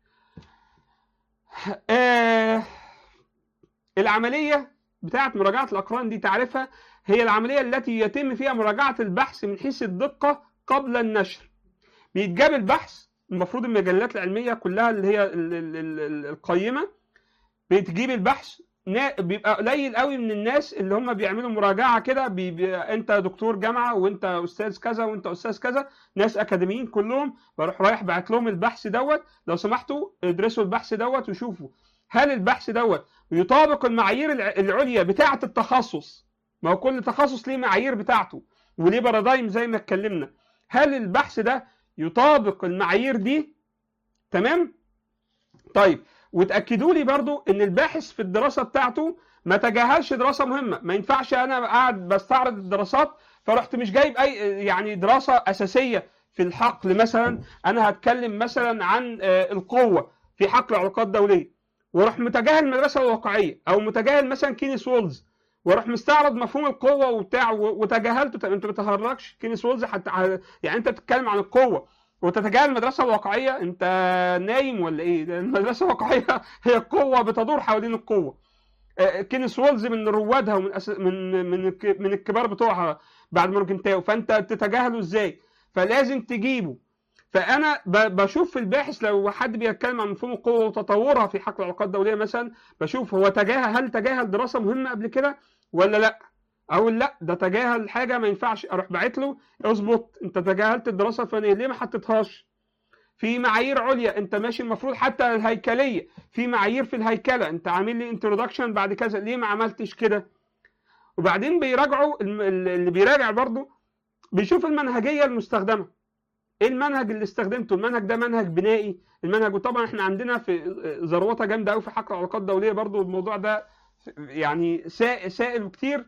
آه العمليه بتاعه مراجعه الاقران دي تعرفها هي العمليه التي يتم فيها مراجعه البحث من حيث الدقه قبل النشر بيتجاب البحث المفروض المجلات العلميه كلها اللي هي ال- ال- ال- ال- القيمه بتجيب البحث نا- بيبقى قليل قوي من الناس اللي هم بيعملوا مراجعه كده بي بي انت دكتور جامعه وانت استاذ كذا وانت استاذ كذا ناس اكاديميين كلهم بروح رايح بعت لهم البحث دوت لو سمحتوا ادرسوا البحث دوت وشوفوا هل البحث دوت يطابق المعايير الع- العليا بتاعه التخصص ما هو كل تخصص ليه معايير بتاعته وليه بارادايم زي ما اتكلمنا هل البحث ده يطابق المعايير دي تمام طيب وتاكدوا لي برضو ان الباحث في الدراسه بتاعته ما تجاهلش دراسه مهمه ما ينفعش انا قاعد بستعرض الدراسات فرحت مش جايب اي يعني دراسه اساسيه في الحقل مثلا انا هتكلم مثلا عن آه، القوه في حقل علاقات دوليه واروح متجاهل المدرسه الواقعيه او متجاهل مثلا كينيس وولز واروح مستعرض مفهوم القوه وبتاع و- وتجاهلته طب انت ما بتهرجش كينيس وولز حتى يعني انت بتتكلم عن القوه وتتجاهل المدرسه الواقعيه انت نايم ولا ايه ده المدرسه الواقعيه هي القوه بتدور حوالين القوه آه، كينيس وولز من روادها ومن أس... من من الك- من الكبار بتوعها بعد مورجنتاو فانت تتجاهله ازاي فلازم تجيبه فانا ب- بشوف في الباحث لو حد بيتكلم عن مفهوم القوه وتطورها في حقل العلاقات الدوليه مثلا بشوف هو تجاهل هل تجاهل دراسه مهمه قبل كده ولا لا اقول لا ده تجاهل حاجه ما ينفعش اروح باعت له اظبط انت تجاهلت الدراسه الفلانيه ليه ما حطيتهاش في معايير عليا انت ماشي المفروض حتى الهيكليه في معايير في الهيكله انت عامل لي انترودكشن بعد كذا ليه ما عملتش كده وبعدين بيراجعوا الم- اللي بيراجع برضه بيشوف المنهجيه المستخدمه ايه المنهج اللي استخدمته المنهج ده منهج بنائي المنهج وطبعا احنا عندنا في ذروته جامده قوي في حق العلاقات الدوليه برضه الموضوع ده يعني سا- سائل كتير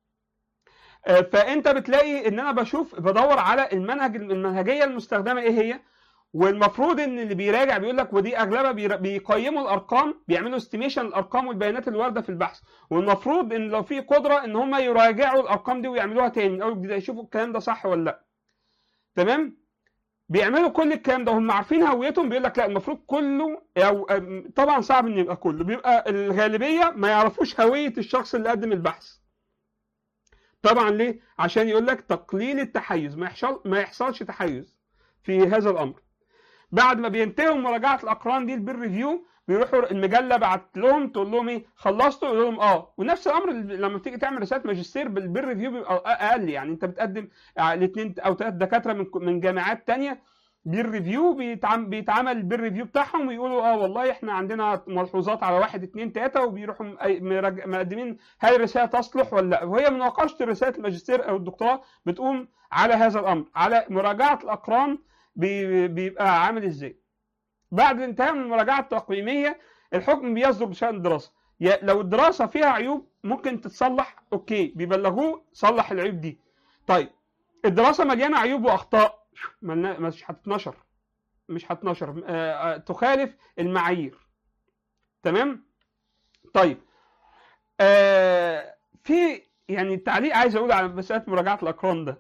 آه، فانت بتلاقي ان انا بشوف بدور على المنهج المنهجيه المستخدمه ايه هي والمفروض ان اللي بيراجع بيقول لك ودي اغلبها بير- بيقيموا الارقام بيعملوا استيميشن الارقام والبيانات اللي وارده في البحث والمفروض ان لو في قدره ان هم يراجعوا الارقام دي ويعملوها تاني من اول وجديد يشوفوا الكلام ده صح ولا لا تمام بيعملوا كل الكلام ده هم عارفين هويتهم بيقول لك لا المفروض كله او أم- طبعا صعب ان يبقى كله بيبقى الغالبيه ما يعرفوش هويه الشخص اللي قدم البحث طبعا ليه عشان يقول لك تقليل التحيز ما يحصل ما يحصلش تحيز في هذا الامر بعد ما بينتهوا مراجعه الاقران دي البير ريفيو بيروحوا المجله بعت لهم تقول لهم ايه خلصتوا يقول لهم اه ونفس الامر لما بتيجي تعمل رساله ماجستير بالبير ريفيو بيبقى اقل يعني انت بتقدم الاثنين او ثلاث دكاتره من من جامعات تانية بير ريفيو بيتعمل بيتعمل البير ريفيو بتاعهم ويقولوا اه والله احنا عندنا ملحوظات على واحد اثنين ثلاثه وبيروحوا م- مرج- مقدمين هل الرساله تصلح ولا لا وهي مناقشه رساله الماجستير او الدكتوراه بتقوم على هذا الامر على مراجعه الاقران بي- بيبقى عامل ازاي بعد الانتهاء من المراجعه التقويميه الحكم بيصدر بشان الدراسه يا- لو الدراسه فيها عيوب ممكن تتصلح اوكي بيبلغوه صلح العيوب دي طيب الدراسه مليانه عيوب واخطاء ملنا- مش هتتنشر مش هتنشر آه، آه، تخالف المعايير تمام طيب آه في يعني تعليق عايز اقول على مساله مراجعه الاقران ده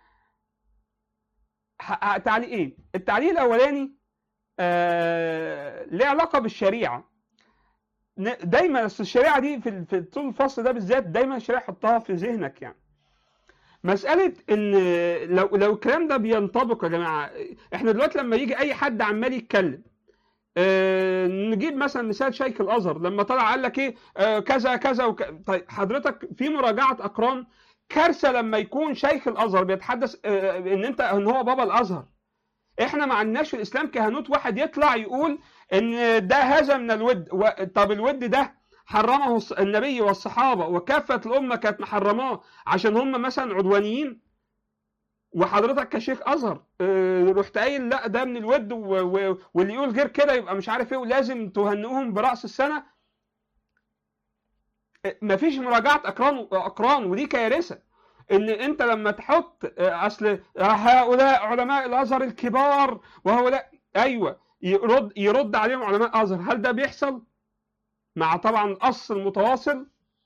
ح- ح- تعليقين التعليق الاولاني آه ليه علاقه بالشريعه ن- دايما أصل الشريعه دي في ال- في طول الفصل ده بالذات دايما الشريعه حطها في ذهنك يعني مسألة إن لو لو الكلام ده بينطبق يا جماعة إحنا دلوقتي لما يجي أي حد عمال يتكلم آه، نجيب مثلا مثال شيخ الازهر لما طلع قال لك ايه آه، كذا كذا وك... طيب حضرتك في مراجعه اقران كارثه لما يكون شيخ الازهر بيتحدث آه، ان انت ان هو بابا الازهر احنا ما عندناش في الاسلام كهنوت واحد يطلع يقول ان ده هذا من الود و... طب الود ده حرمه الص- النبي والصحابه وكافه الامه كانت محرماه عشان هم مثلا عدوانيين وحضرتك كشيخ ازهر آه، رحت قايل لا ده من الود و... و... واللي يقول غير كده يبقى مش عارف ايه ولازم تهنئهم براس السنه مفيش مراجعه اقران اقران ودي كارثه ان انت لما تحط آه، اصل هؤلاء علماء الازهر الكبار وهؤلاء ايوه يرد يرد عليهم علماء الازهر هل ده بيحصل؟ مع طبعا القص المتواصل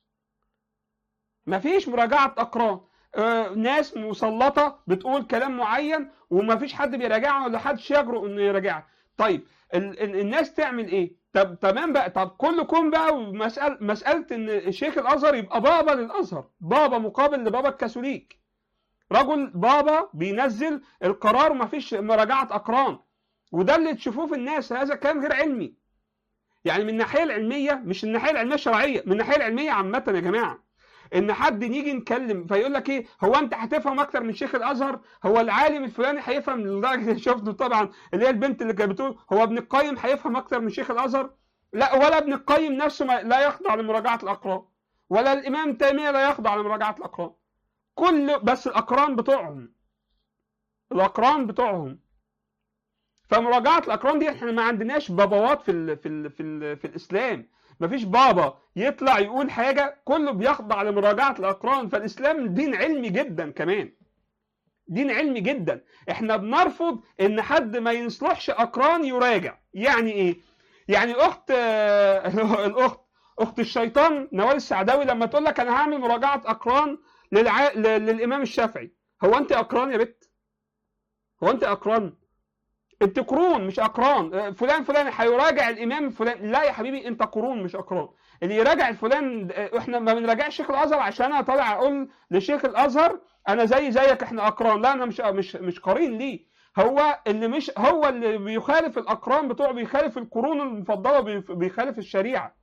مفيش مراجعه اقران آه، ناس مسلطه بتقول كلام معين ومفيش حد بيراجعها ولا حدش يجرؤ انه يراجعها طيب ال- ال- الناس تعمل ايه طب تمام بقى طب كلكم بقى مسألة مسألة ان شيخ الازهر يبقى بابا للازهر بابا مقابل لبابا الكاثوليك رجل بابا بينزل القرار ومفيش مراجعة اقران وده اللي تشوفوه في الناس هذا كلام غير علمي يعني من الناحية العلمية مش الناحية العلمية الشرعية من الناحية العلمية عامة يا جماعة ان حد نيجي نتكلم فيقول لك ايه هو انت هتفهم اكتر من شيخ الازهر هو العالم الفلاني هيفهم لدرجه اللي شفته طبعا اللي هي البنت اللي كانت بتقول هو ابن القيم هيفهم اكتر من شيخ الازهر لا ولا ابن القيم نفسه ما لا يخضع لمراجعه الاقران ولا الامام تيميه لا يخضع لمراجعه الاقران كل بس الاقران بتوعهم الاقران بتوعهم فمراجعه الاقران دي احنا ما عندناش بابوات في ال في ال في, ال في الاسلام مفيش بابا يطلع يقول حاجه كله بيخضع لمراجعه الاقران فالاسلام دين علمي جدا كمان دين علمي جدا احنا بنرفض ان حد ما يصلحش اقران يراجع يعني ايه يعني الاخت آه، الاخت اخت الشيطان نوال السعداوي لما تقول لك انا هعمل مراجعه اقران للع... ل- للامام الشافعي هو انت اقران يا بت هو انت اقران انت قرون مش اقران آه، فلان فلان هيراجع الامام فلان لا يا حبيبي انت قرون مش اقران اللي يراجع الفلان آه، احنا ما بنراجعش شيخ الازهر عشان انا طالع اقول لشيخ الازهر انا زي زيك احنا اقران لا انا مش مش مش قرين ليه هو اللي مش هو اللي بيخالف الاقران بتوعه بيخالف القرون المفضله بيف- بيخالف الشريعه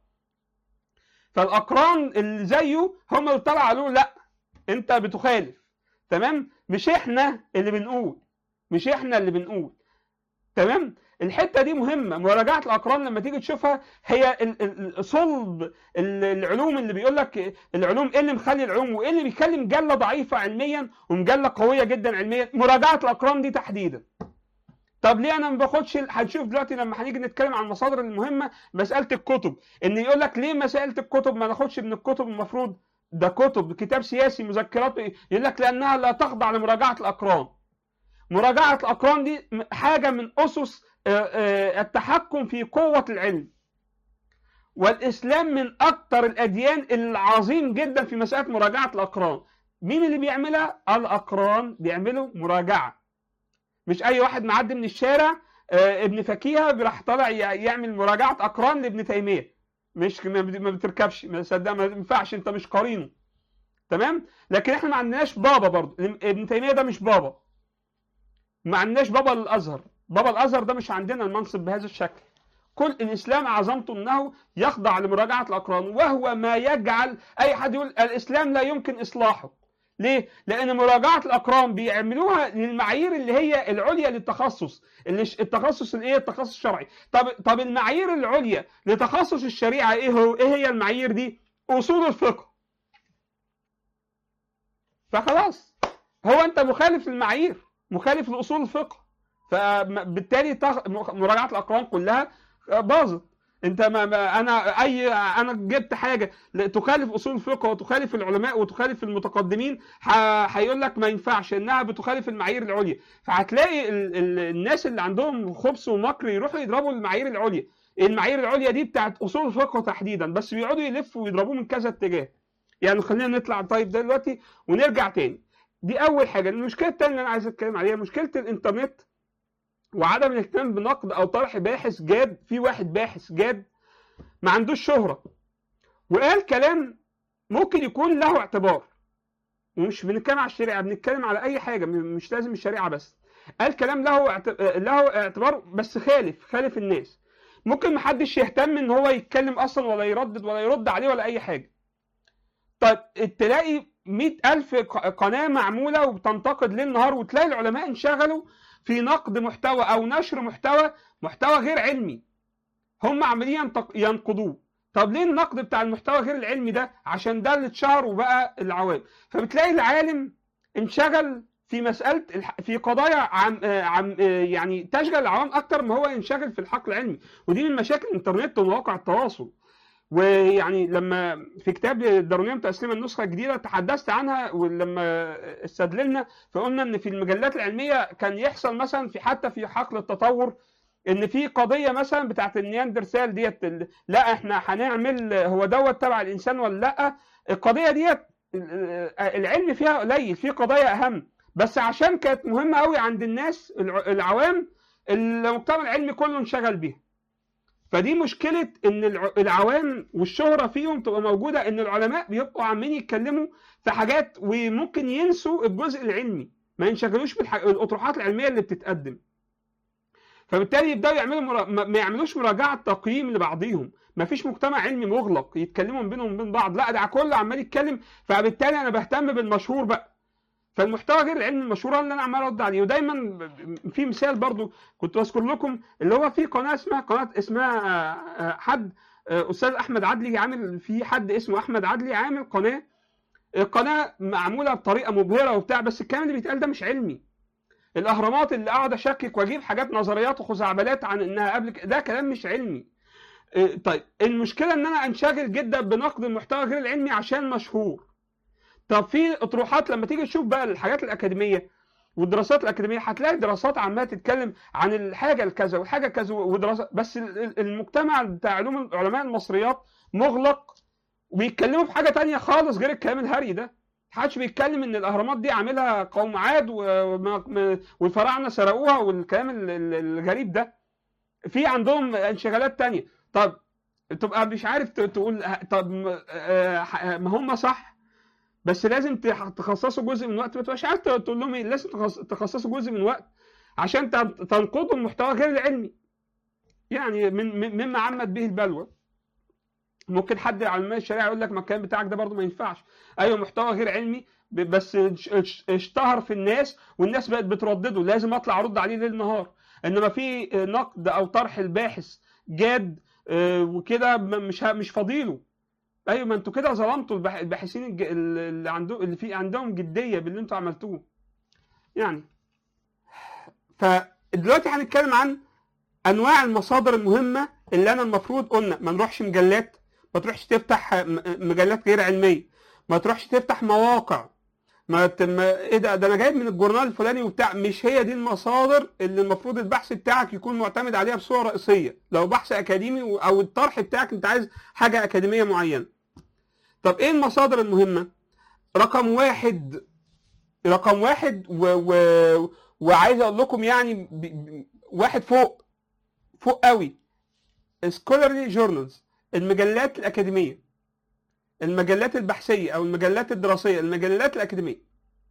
فالاقران اللي زيه هم اللي طلعوا قالوا لا انت بتخالف تمام مش احنا اللي بنقول مش احنا اللي بنقول تمام الحته دي مهمه مراجعه الاقران لما تيجي تشوفها هي ال- ال- ال- صلب ال- العلوم اللي بيقول لك العلوم ايه اللي مخلي العلوم وايه اللي بيخلي مجله ضعيفه علميا ومجله قويه جدا علميا مراجعه الاقران دي تحديدا طب ليه انا ما باخدش هنشوف دلوقتي لما هنيجي نتكلم عن المصادر المهمه مساله الكتب ان يقول لك ليه مساله الكتب ما ناخدش من الكتب المفروض ده كتب كتاب سياسي مذكرات يقول لك لانها لا تخضع لمراجعه الاقران مراجعه الاقران دي حاجه من اسس آه، آه، التحكم في قوه العلم والاسلام من اكثر الاديان العظيم جدا في مساله مراجعه الاقران مين اللي بيعملها الاقران بيعملوا مراجعه مش اي واحد معدي من الشارع آه، ابن فكيهه راح طالع ي- يعمل مراجعه اقران لابن تيميه مش ما بت- ما بتركبش ما صدق ما ينفعش انت مش قرينه تمام لكن احنا ما عندناش بابا برضه ابن تيميه ده مش بابا ما عندناش بابا للازهر بابا الازهر ده مش عندنا المنصب بهذا الشكل كل الاسلام عظمته انه يخضع لمراجعه الاقران وهو ما يجعل اي حد يقول الاسلام لا يمكن اصلاحه ليه؟ لأن مراجعة الأقران بيعملوها للمعايير اللي هي العليا للتخصص، اللي ش- التخصص الإيه؟ التخصص الشرعي. طب طب المعايير العليا لتخصص الشريعة إيه هو؟ إيه هي المعايير دي؟ أصول الفقه. فخلاص هو أنت مخالف للمعايير، مخالف لأصول الفقه. فبالتالي تخ- مراجعة الأقران كلها باظت. انت ما, ما انا اي انا جبت حاجه تخالف اصول الفقه وتخالف العلماء وتخالف المتقدمين ه- هيقول لك ما ينفعش انها بتخالف المعايير العليا فهتلاقي ال ال الناس اللي عندهم خبث ومكر يروحوا يضربوا المعايير العليا المعايير العليا دي بتاعت اصول الفقه تحديدا بس بيقعدوا يلفوا ويضربوه من كذا اتجاه يعني خلينا نطلع طيب ده دلوقتي ونرجع تاني دي اول حاجه المشكله الثانيه اللي انا عايز اتكلم عليها مشكله الانترنت وعدم الاهتمام بنقد او طرح باحث جاد في واحد باحث جاد ما عندوش شهرة وقال كلام ممكن يكون له اعتبار ومش بنتكلم على الشريعة بنتكلم على أي حاجة م- مش لازم الشريعة بس قال كلام له اعت- له اعتبار بس خالف خالف الناس ممكن محدش يهتم ان هو يتكلم اصلا ولا يردد ولا يرد عليه ولا اي حاجة طيب تلاقي مئة ألف ق- قناة معمولة وبتنتقد ليل نهار وتلاقي العلماء انشغلوا في نقد محتوى أو نشر محتوى محتوى غير علمي هم عمالين ينتق- ينقدوه طب ليه النقد بتاع المحتوى غير العلمي ده عشان ده اللي اتشهر وبقى العوام فبتلاقي العالم انشغل في مسألة الح- في قضايا عم آه، عم آه، يعني تشغل العوام أكتر ما هو ينشغل في الحقل العلمي ودي من مشاكل الإنترنت ومواقع التواصل ويعني لما في كتاب دارونيوم تسليم النسخه الجديده تحدثت عنها ولما استدللنا فقلنا ان في المجلات العلميه كان يحصل مثلا في حتى في حقل التطور ان في قضيه مثلا بتاعت النياندرتال ديت ال- لا احنا هنعمل هو دوت تبع الانسان ولا لا القضيه ديت ال- العلم فيها قليل في قضايا اهم بس عشان كانت مهمه قوي عند الناس الع- العوام المجتمع العلمي كله انشغل بيها فدي مشكله ان الع- العوام والشهره فيهم تبقى موجوده ان العلماء بيبقوا عمالين يتكلموا في حاجات وممكن ينسوا الجزء العلمي ما ينشغلوش بالاطروحات العلميه اللي بتتقدم فبالتالي يبداوا يعملوا مرا... ما ما يعملوش مراجعه تقييم لبعضيهم ما فيش مجتمع علمي مغلق يتكلموا بينهم وبين بعض لا ده كله عمال يتكلم فبالتالي انا بهتم بالمشهور بقى فالمحتوى غير العلمي المشهور اللي انا عمال ارد عليه ودايما ب- في مثال برضو كنت بذكر لكم اللي هو في قناه اسمها قناه اسمها آه، آه، حد آه، استاذ احمد عدلي عامل في حد اسمه احمد عدلي عامل قناه القناه معموله بطريقه مبهره وبتاع بس الكلام اللي بيتقال ده مش علمي الاهرامات اللي اقعد اشكك واجيب حاجات نظريات وخزعبلات عن انها قبل كده ده كلام مش علمي إيه، طيب المشكله ان انا انشغل جدا بنقد المحتوى غير العلمي عشان مشهور طب في اطروحات لما تيجي تشوف بقى الحاجات الاكاديميه والدراسات الاكاديميه هتلاقي دراسات عماله تتكلم عن الحاجه الكذا والحاجه كذا ودراسات بس ال- ال- المجتمع بتاع علوم علماء المصريات مغلق وبيتكلموا في حاجه تانية خالص غير الكلام الهري ده محدش بيتكلم ان الاهرامات دي عاملها قوم عاد وما- ما- والفراعنه سرقوها والكلام ال- ال- الغريب ده في عندهم انشغالات تانية طب تبقى مش عارف ت- تقول طب م- آه، ما هم صح بس لازم تح- تخصصوا جزء من وقت ما تبقاش عارف تقول لهم ايه لازم تخص- تخصصوا جزء من وقت عشان تن- تنقضوا المحتوى غير العلمي يعني من من- مما عمت به البلوى ممكن حد علماء الشريعه يقول لك ما الكلام بتاعك ده برضه ما ينفعش ايوه محتوى غير علمي ب- بس اش- اش- اشتهر في الناس والناس بقت بتردده لازم اطلع ارد عليه ليل نهار انما في نقد او طرح الباحث جاد آه، وكده م- مش ه- مش فضيله ايوه ما انتوا كده ظلمتوا الباح- الباحثين الج- اللي عندهم اللي في عندهم جديه باللي انتوا عملتوه يعني فدلوقتي هنتكلم عن انواع المصادر المهمه اللي انا المفروض قلنا ما نروحش مجلات ما تروحش تفتح م- مجلات غير علميه ما تروحش تفتح مواقع ما, ت... ما ايه ده ده انا جايب من الجورنال الفلاني وبتاع مش هي دي المصادر اللي المفروض البحث بتاعك يكون معتمد عليها بصوره رئيسيه لو بحث اكاديمي و- او الطرح بتاعك انت عايز حاجه اكاديميه معينه طب ايه المصادر المهمه رقم واحد رقم واحد و... و... وعايز اقول لكم يعني ب... ب... واحد فوق فوق قوي scholarly journals المجلات الأكاديمية المجلات البحثية أو المجلات الدراسية المجلات الأكاديمية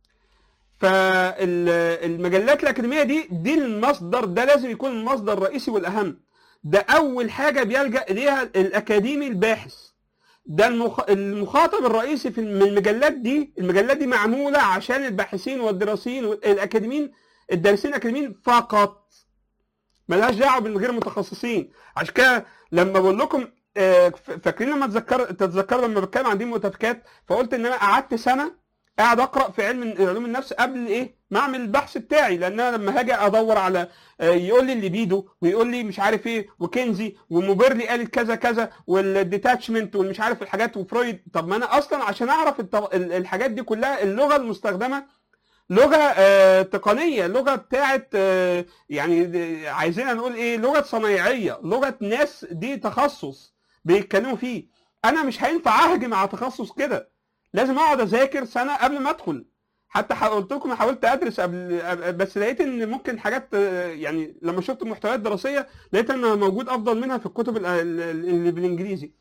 فالمجلات الأكاديمية دي دي المصدر ده لازم يكون المصدر الرئيسي والأهم ده أول حاجة بيلجأ إليها الأكاديمي الباحث ده المخ... المخاطب الرئيسي في من المجلات دي المجلات دي معمولة عشان الباحثين والدراسيين والأكاديميين الدارسين الأكاديميين فقط ملهاش دعوه بالغير متخصصين عشان كده لما بقول لكم آه، ف- فاكرين لما تذكر تتذكروا لما بتكلم عن دي متفكات فقلت ان انا قعدت سنه قاعد اقرا في علم علوم النفس قبل ايه ما اعمل البحث بتاعي لان انا لما هاجي ادور على آه، يقول لي الليبيدو ويقول لي مش عارف ايه وكنزي وموبيرلي قالت كذا كذا والديتاتشمنت والمش عارف الحاجات وفرويد طب ما انا اصلا عشان اعرف الط- ال- الحاجات دي كلها اللغه المستخدمه لغه آه، تقنيه لغه بتاعت آه، يعني د- عايزين نقول ايه لغه صنايعيه لغه ناس دي تخصص بيتكلموا فيه انا مش هينفع اهجم على تخصص كده لازم اقعد اذاكر سنه قبل ما ادخل حتى ح- قلت لكم حاولت ادرس قبل قبل- بس لقيت ان ممكن حاجات آه، يعني لما شفت محتويات دراسيه لقيت ان موجود افضل منها في الكتب ال- ال- اللي بالانجليزي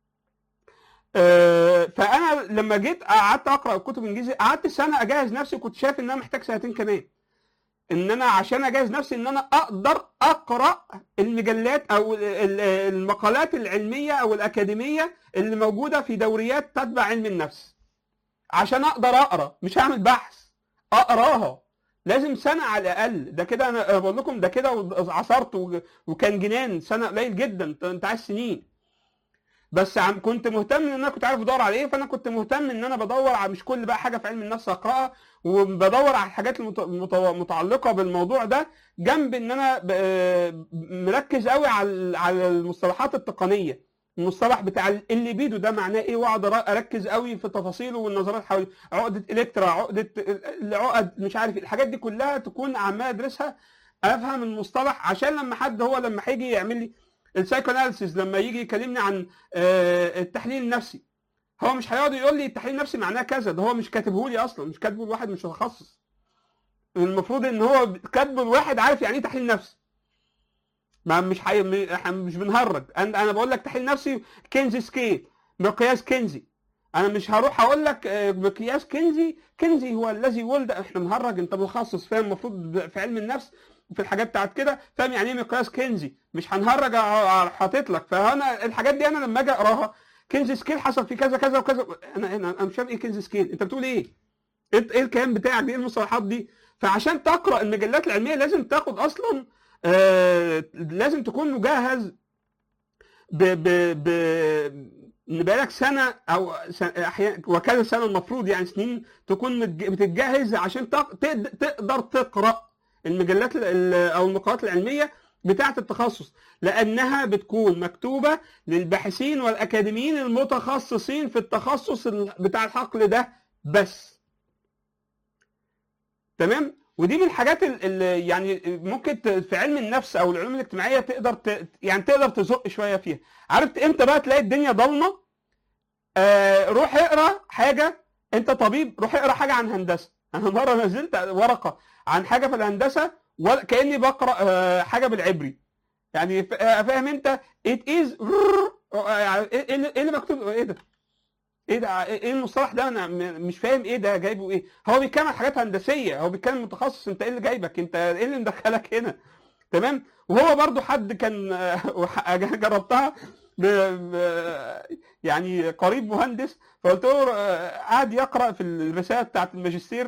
آه، فانا لما جيت قعدت اقرا الكتب الانجليزي قعدت سنه اجهز نفسي كنت شايف ان انا محتاج سنتين كمان ان انا عشان اجهز نفسي ان انا اقدر اقرا المجلات او ال- ال- المقالات العلميه او الاكاديميه اللي موجوده في دوريات تتبع علم النفس عشان اقدر اقرا مش هعمل بحث اقراها لازم سنه على الاقل ده كده انا بقول لكم ده كده عصرت وج- وكان جنان سنه قليل جدا انت أنت عايز سنين بس عم كنت مهتم ان انا كنت عارف بدور على ايه فانا كنت مهتم ان انا بدور على مش كل بقى حاجه في علم النفس اقراها وبدور على الحاجات المت- المت- المتعلقه بالموضوع ده جنب ان انا ب- مركز قوي على على المصطلحات التقنيه المصطلح بتاع الليبيدو ده معناه ايه واقعد أر- اركز قوي في تفاصيله والنظريات حواليه عقده الكترا عقده العقد مش عارف إيه. الحاجات دي كلها تكون عمال ادرسها افهم المصطلح عشان لما حد هو لما هيجي يعمل لي السايكواناليسيس لما يجي يكلمني عن آه، التحليل النفسي هو مش هيقعد يقول لي التحليل النفسي معناه كذا ده هو مش كاتبه لي اصلا مش كاتبه لواحد مش متخصص المفروض ان هو كاتبه لواحد عارف يعني ايه تحليل نفسي ما مش حي... م- احنا مش بنهرج انا انا بقول لك تحليل نفسي كنزي سكيل مقياس كنزي انا مش هروح اقول لك آه، مقياس كنزي كنزي هو الذي ولد احنا بنهرج انت متخصص فاهم المفروض في علم النفس في الحاجات بتاعت كده فاهم يعني ايه مقياس كنزي مش هنهرج أ- أ- حاطط لك فانا الحاجات دي انا لما اجي اقراها كنزي سكيل حصل في كذا كذا وكذا انا انا انا مش فاهم ايه كنزي سكيل انت بتقول ايه؟ ايه إيه الكلام بتاعك دي إيه المصطلحات دي؟ فعشان تقرا المجلات العلميه لازم تاخد اصلا آه لازم تكون مجهز ب ب ب ان بقالك سنه او سنة احيانا وكذا سنه المفروض يعني سنين تكون متج- بتتجهز عشان تق- تقد- تقدر تقرا المجلات ال- ال- او المقالات العلميه بتاعه التخصص لانها بتكون مكتوبه للباحثين والاكاديميين المتخصصين في التخصص ال- بتاع الحقل ده بس تمام ودي من الحاجات اللي يعني ممكن ت- في علم النفس او العلوم الاجتماعيه تقدر ت... يعني تقدر تزق شويه فيها عرفت امتى بقى تلاقي الدنيا ضلمه آه روح اقرا حاجه انت طبيب روح اقرا حاجه عن هندسه انا مره نزلت ورقه عن حاجه في الهندسه ولا كاني بقرا آه حاجه بالعبري يعني ف- آه، فاهم انت it is ايه اللي إيه اللي مكتوب ايه ده ايه ده ايه المصطلح ده انا م- مش فاهم ايه ده جايبه ايه هو بيتكلم عن حاجات هندسيه هو بيتكلم متخصص انت ايه اللي جايبك انت ايه اللي مدخلك هنا تمام وهو برضو حد كان آه، وح- جربتها ب... ب... يعني قريب مهندس فقلت له آه، قعد يقرا في الرساله بتاعت الماجستير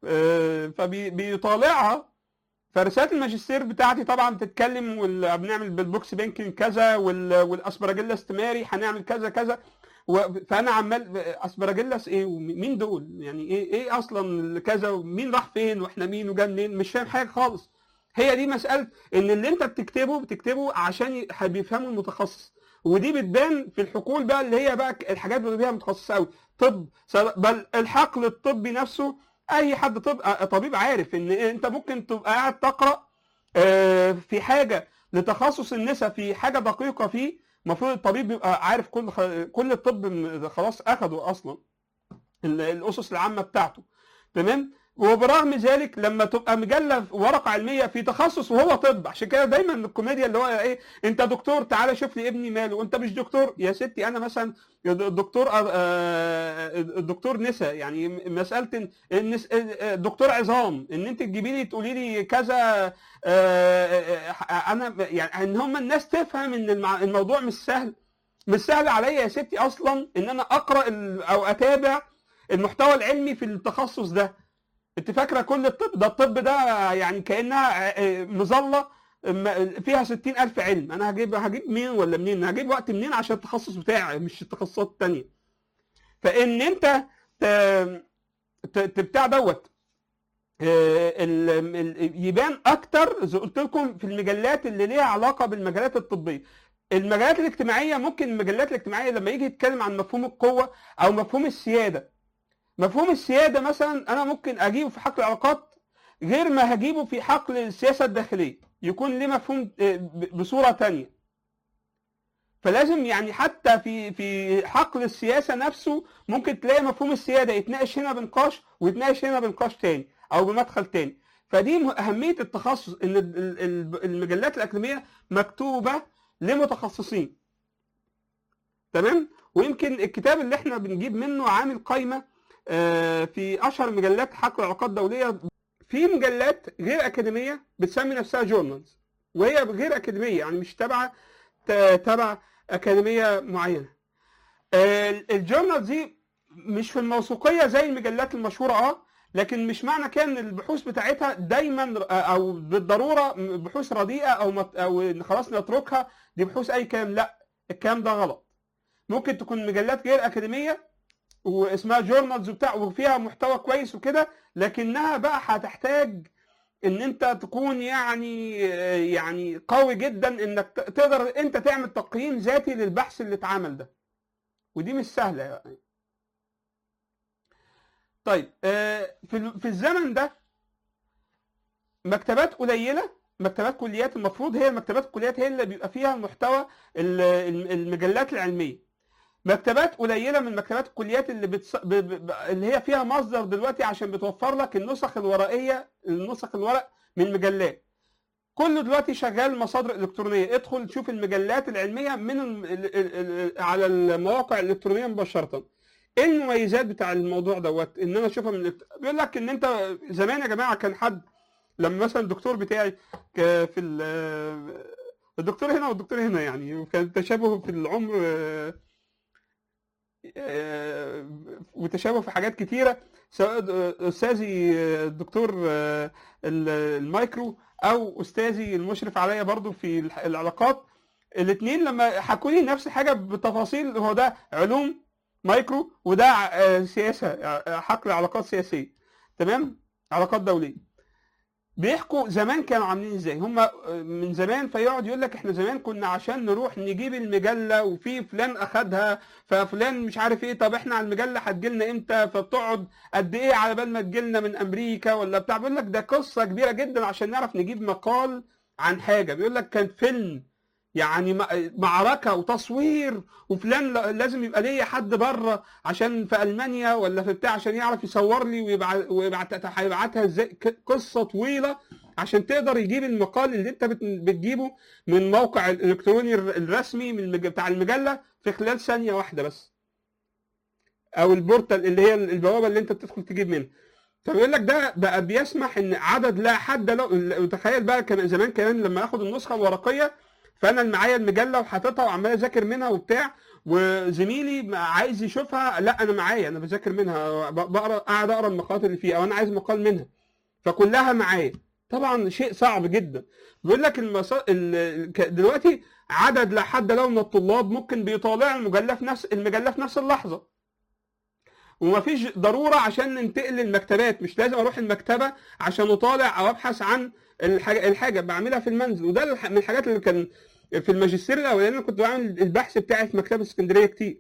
فبيطالعها فرساله الماجستير بتاعتي طبعا بتتكلم وال- بنعمل بالبوكس بينكينج كذا وال- والاسبراجيلا استماري هنعمل كذا كذا و- فانا عمال اسبراجيلاس ايه ومين دول يعني ايه ايه اصلا كذا ومين راح فين واحنا مين وجا منين مش فاهم حاجه خالص هي دي مساله ان اللي انت بتكتبه بتكتبه عشان ي- بيفهمه المتخصص ودي بتبان في الحقول بقى اللي هي بقى الحاجات اللي فيها متخصصه قوي طب سواء- بل الحقل الطبي نفسه اي حد طب آه، طبيب عارف ان انت ممكن تبقى قاعد تقرا آه، في حاجه لتخصص النساء في حاجه دقيقه فيه المفروض الطبيب يبقى عارف كل خ- كل الطب م- خلاص اخده اصلا ال- الاسس العامه بتاعته تمام وبرغم ذلك لما تبقى مجله ورقه علميه في تخصص وهو طب عشان كده دايما الكوميديا اللي هو ايه انت دكتور تعالى شوف لي ابني ماله وانت مش دكتور يا ستي انا مثلا دكتور آه، دكتور نساء يعني مساله إن- النس- دكتور عظام ان انت تجيبي لي تقولي لي كذا آه، آه، آه، انا يعني ان هم الناس تفهم ان المع- الموضوع مش سهل مش سهل عليا يا ستي اصلا ان انا اقرا ال- او اتابع المحتوى العلمي في التخصص ده انت فاكره كل الطب ده الطب ده يعني كانها آه، مظله م- فيها ستين ألف علم أنا هجيب هجيب مين ولا منين هجيب وقت منين عشان التخصص بتاعي مش التخصصات التانية فإن أنت ت- ت- ت- بتاع دوت آه، ال- ال- يبان اكتر زي قلت لكم في المجلات اللي ليها علاقه بالمجالات الطبيه المجالات الاجتماعيه ممكن المجلات الاجتماعيه لما يجي يتكلم عن مفهوم القوه او مفهوم السياده مفهوم السياده مثلا انا ممكن اجيبه في حقل العلاقات غير ما هجيبه في حقل السياسه الداخليه يكون ليه مفهوم آه، ب- بصوره تانية فلازم يعني حتى في في حقل السياسه نفسه ممكن تلاقي مفهوم السياده يتناقش هنا بنقاش ويتناقش هنا بنقاش تاني او بمدخل تاني فدي م- اهميه التخصص ان ال- ال- ال- المجلات الاكاديميه مكتوبه لمتخصصين تمام ويمكن الكتاب اللي احنا بنجيب منه عامل قائمه آه، في اشهر مجلات حقل العلاقات الدوليه في مجلات غير اكاديميه بتسمي نفسها جورنالز وهي غير اكاديميه يعني مش تبع ت- تبع اكاديميه معينه آه، الجورنالز دي مش في الموثوقيه زي المجلات المشهوره اه لكن مش معنى كده ان البحوث بتاعتها دايما آه، او بالضروره بحوث رديئه او مت- او إن خلاص نتركها دي بحوث اي كلام لا الكلام ده غلط ممكن تكون مجلات غير اكاديميه واسمها جورنالز وبتاع وفيها محتوى كويس وكده لكنها بقى هتحتاج ان انت تكون يعني يعني قوي جدا انك ت- تقدر انت تعمل تقييم ذاتي للبحث اللي اتعمل ده ودي مش سهله يعني طيب آه، في ال- في الزمن ده مكتبات قليله مكتبات كليات المفروض هي المكتبات الكليات هي اللي بيبقى فيها المحتوى ال- ال- المجلات العلميه مكتبات قليله من مكتبات الكليات اللي بتص... ب... ب... ب- اللي هي فيها مصدر دلوقتي عشان بتوفر لك النسخ الورقيه النسخ الورق من مجلات كله دلوقتي شغال مصادر الكترونيه ادخل شوف المجلات العلميه من ال... ال... ال... ال... على المواقع الالكترونيه مباشره ايه المميزات بتاع الموضوع دوت ان انا اشوفها من الإلكت- بيقول لك ان انت زمان يا جماعه كان حد لما مثلا الدكتور بتاعي ك- في ال- الدكتور هنا والدكتور هنا يعني وكان تشابه في العمر آه، آه، وتشابه في حاجات كتيره سواء استاذي آه، الدكتور آه، ال- المايكرو او استاذي المشرف عليا برضو في الح- العلاقات الاثنين لما حكوا لي نفس الحاجه بتفاصيل هو ده علوم مايكرو وده آه، سياسه آه، حقل علاقات سياسيه تمام علاقات دوليه بيحكوا زمان كانوا عاملين ازاي هم من زمان فيقعد يقول لك احنا زمان كنا عشان نروح نجيب المجله وفي فلان اخدها ففلان مش عارف ايه طب احنا على المجله هتجيلنا امتى فبتقعد قد ايه على بال ما تجيلنا من امريكا ولا بتاع بيقول لك ده قصه كبيره جدا عشان نعرف نجيب مقال عن حاجه بيقول لك كان فيلم يعني م- معركه وتصوير وفلان ل- لازم يبقى ليا حد بره عشان في المانيا ولا في بتاع عشان يعرف يصور لي ويبعت ويبعت هيبعتها ازاي ك- قصه طويله عشان تقدر يجيب المقال اللي انت بت- بتجيبه من موقع الالكتروني الر- الرسمي من المج... بتاع المجله في خلال ثانيه واحده بس او البورتال اللي هي البوابه اللي انت بتدخل تجيب منها فبيقول لك ده بقى بيسمح ان عدد لا حد له تخيل بقى كان زمان كمان لما اخد النسخه الورقيه فانا اللي معايا المجله وحاططها وعمال اذاكر منها وبتاع وزميلي عايز يشوفها لا انا معايا انا بذاكر منها ب- بقرا قاعد اقرا المقالات اللي فيها او انا عايز مقال منها فكلها معايا طبعا شيء صعب جدا بيقول لك المصا... ال... ك- دلوقتي عدد لا حد له من الطلاب ممكن بيطالع المجله في نفس المجله في نفس اللحظه ومفيش ضروره عشان ننتقل للمكتبات مش لازم اروح المكتبه عشان اطالع او ابحث عن الحاجه الحاجه بعملها في المنزل وده الح- من الحاجات اللي كان في الماجستير الاولاني أنا كنت بعمل البحث بتاعي في مكتبه اسكندريه كتير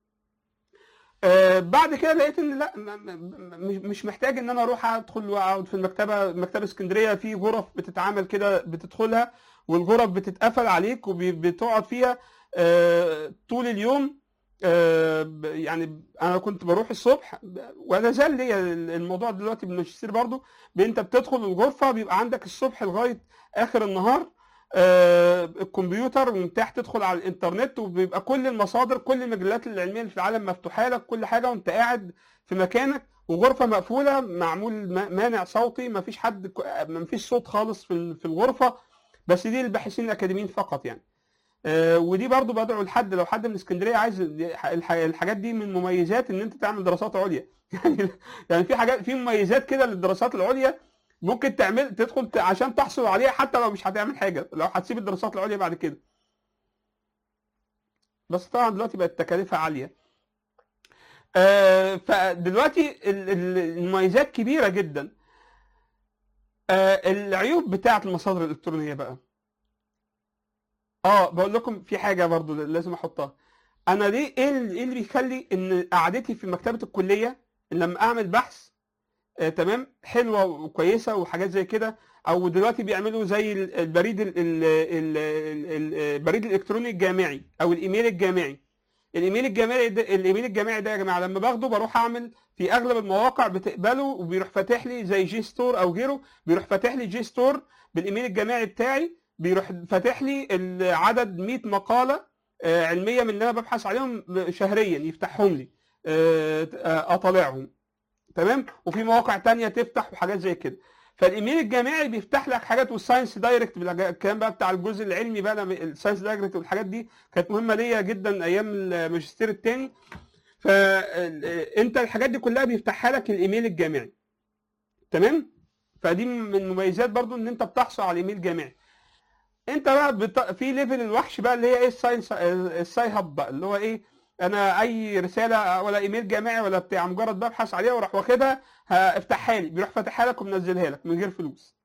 آه بعد كده لقيت ان لا م- م- مش مش محتاج ان انا اروح ادخل واقعد في المكتبه مكتبه اسكندريه في غرف بتتعامل كده بتدخلها والغرف بتتقفل عليك وبتقعد فيها آه طول اليوم آه ب- يعني انا كنت بروح الصبح ولا زال ليا الموضوع دلوقتي بالماجستير برضو انت بتدخل الغرفه بيبقى عندك الصبح لغايه اخر النهار آه، الكمبيوتر ومتاح تدخل على الانترنت وبيبقى كل المصادر كل المجلات العلميه اللي في العالم مفتوحه لك كل حاجه وانت قاعد في مكانك وغرفه مقفوله معمول ما- مانع صوتي ما فيش حد ما فيش صوت خالص في ال- في الغرفه بس دي للباحثين الاكاديميين فقط يعني آه، ودي برضو بدعو لحد لو حد من اسكندريه عايز الح- الحاجات دي من مميزات ان انت تعمل دراسات عليا يعني يعني في حاجات في مميزات كده للدراسات العليا ممكن تعمل تدخل ت- عشان تحصل عليها حتى لو مش هتعمل حاجه لو هتسيب الدراسات العليا بعد كده بس طبعا دلوقتي بقت تكاليفها عاليه آه، فدلوقتي ال- ال- المميزات كبيره جدا آه، العيوب بتاعه المصادر الالكترونيه بقى اه بقول لكم في حاجه برضو لازم احطها انا ليه ايه اللي إيه اللي بيخلي ان قعدتي في مكتبه الكليه لما اعمل بحث آه تمام حلوه وكويسه وحاجات زي كده او دلوقتي بيعملوا زي ال- البريد ال- ال- ال- ال- البريد الالكتروني الجامعي او الايميل الجامعي الايميل الجامعي ده الايميل الجامعي ده يا جماعه لما باخده بروح اعمل في اغلب المواقع بتقبله وبيروح فاتح لي زي جي ستور او غيره بيروح فاتح لي جي ستور بالايميل الجامعي بتاعي بيروح فاتح لي عدد 100 مقاله آه، علميه من اللي انا ببحث عليهم شهريا يفتحهم لي آه، آه، اطالعهم تمام وفي مواقع تانية تفتح وحاجات زي كده فالايميل الجامعي بيفتح لك حاجات والساينس دايركت الكلام بقى بتاع الجزء العلمي بقى لما- الساينس دايركت والحاجات دي كانت مهمه ليا جدا ايام الماجستير التاني فانت الحاجات دي كلها بيفتحها لك الايميل الجامعي تمام فدي من المميزات برضو ان انت بتحصل على ايميل جامعي انت بقى بت... في ليفل الوحش بقى اللي هي ايه الساينس الساي هاب بقى اللي هو ايه انا اي رساله ولا ايميل جامعي ولا بتاع مجرد ببحث عليها واروح واخدها ها- افتحها لي بيروح فاتحها لك ومنزلها لك من غير فلوس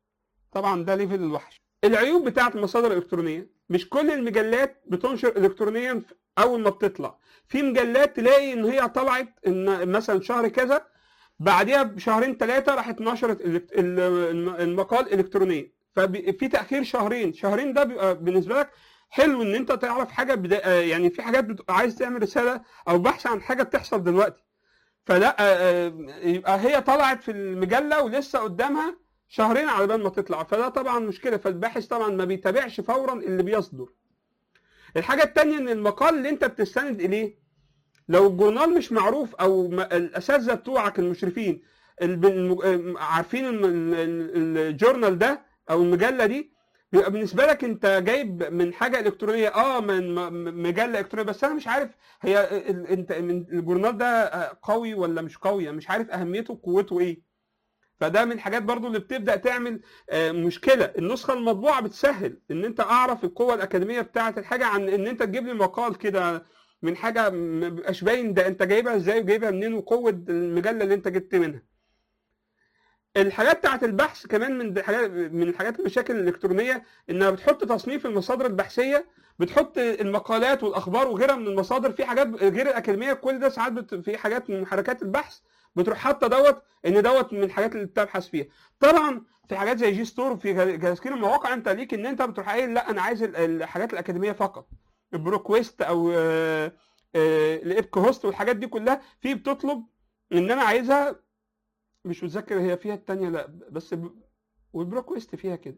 طبعا ده ليفل الوحش العيوب بتاعت المصادر الالكترونيه مش كل المجلات بتنشر الكترونيا اول ما بتطلع في مجلات تلاقي ان هي طلعت ان مثلا شهر كذا بعديها بشهرين ثلاثه راحت نشرت الإلكت- ال- الم- المقال الكترونيا ففي تاخير شهرين شهرين ده بيبقى بالنسبه لك حلو ان انت تعرف حاجه بدا... آه يعني في حاجات بتبقى عايز تعمل رساله او بحث عن حاجه بتحصل دلوقتي فلا آه، آه، يبقى هي طلعت في المجله ولسه قدامها شهرين على بال ما تطلع فده طبعا مشكله فالباحث طبعا ما بيتابعش فورا اللي بيصدر الحاجه الثانيه ان المقال اللي انت بتستند اليه لو الجورنال مش معروف او ما- الاساتذه بتوعك المشرفين الب- الم- عارفين ان ال- ال- الجورنال ده او المجله دي بيبقى بالنسبه لك انت جايب من حاجه الكترونيه اه من م- مجله الكترونيه بس انا مش عارف هي ال- انت من الجورنال ده قوي ولا مش قوي مش عارف اهميته وقوته ايه فده من الحاجات برضو اللي بتبدا تعمل آه، مشكله النسخه المطبوعه بتسهل ان انت اعرف القوه الاكاديميه بتاعه الحاجه عن ان انت تجيب لي مقال كده من حاجه ما بيبقاش باين ده انت جايبها ازاي وجايبها منين وقوه المجله اللي انت جبت منها الحاجات بتاعت البحث كمان من الحاجات من الحاجات المشاكل الالكترونيه انها بتحط تصنيف المصادر البحثيه بتحط المقالات والاخبار وغيرها من المصادر في حاجات غير الاكاديميه كل ده ساعات بت... في حاجات من محركات البحث بتروح حاطه دوت ان دوت من الحاجات اللي بتبحث فيها طبعا في حاجات زي جي ستور وفي تسكير المواقع انت ليك ان انت بتروح قايل لا انا عايز ال- الحاجات الاكاديميه فقط البروكويست او آه، آه، الابك هوست والحاجات دي كلها في بتطلب ان انا عايزها مش متذكر هي فيها التانية لا بس ب... والبروكويست فيها كده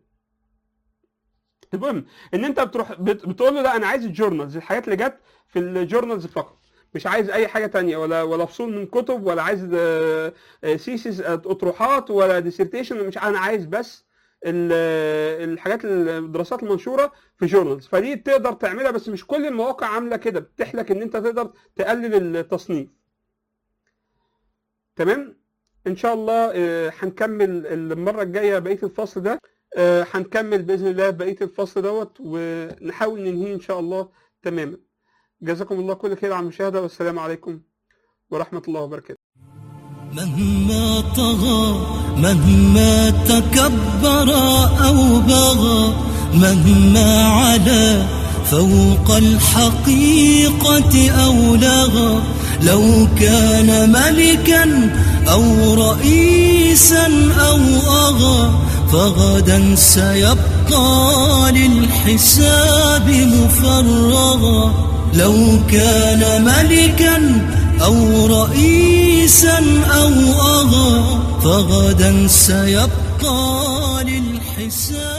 المهم ان انت بتروح بت... بتقول له لا انا عايز الجورنالز الحاجات اللي جت في الجورنالز فقط مش عايز اي حاجه تانية ولا ولا فصول من كتب ولا عايز سيسيس اطروحات ولا ديسرتيشن مش انا عايز بس ال- الحاجات الدراسات المنشوره في جورنالز فدي تقدر تعملها بس مش كل المواقع عامله كده بتحلك ان انت تقدر تقلل التصنيف تمام ان شاء الله آه، هنكمل المره الجايه بقيه الفصل ده آه، هنكمل باذن الله بقيه الفصل دوت ونحاول ننهيه ان شاء الله تماما جزاكم الله كل خير على المشاهده والسلام عليكم ورحمه الله وبركاته مهما طغى مهما تكبر أو بغى مهما علا فوق الحقيقة أو لغى لو كان ملكا أو رئيسا أو أغى فغدا سيبقى للحساب مفرغا لو كان ملكا أو رئيسا أو أغا فغدا سيبقى للحساب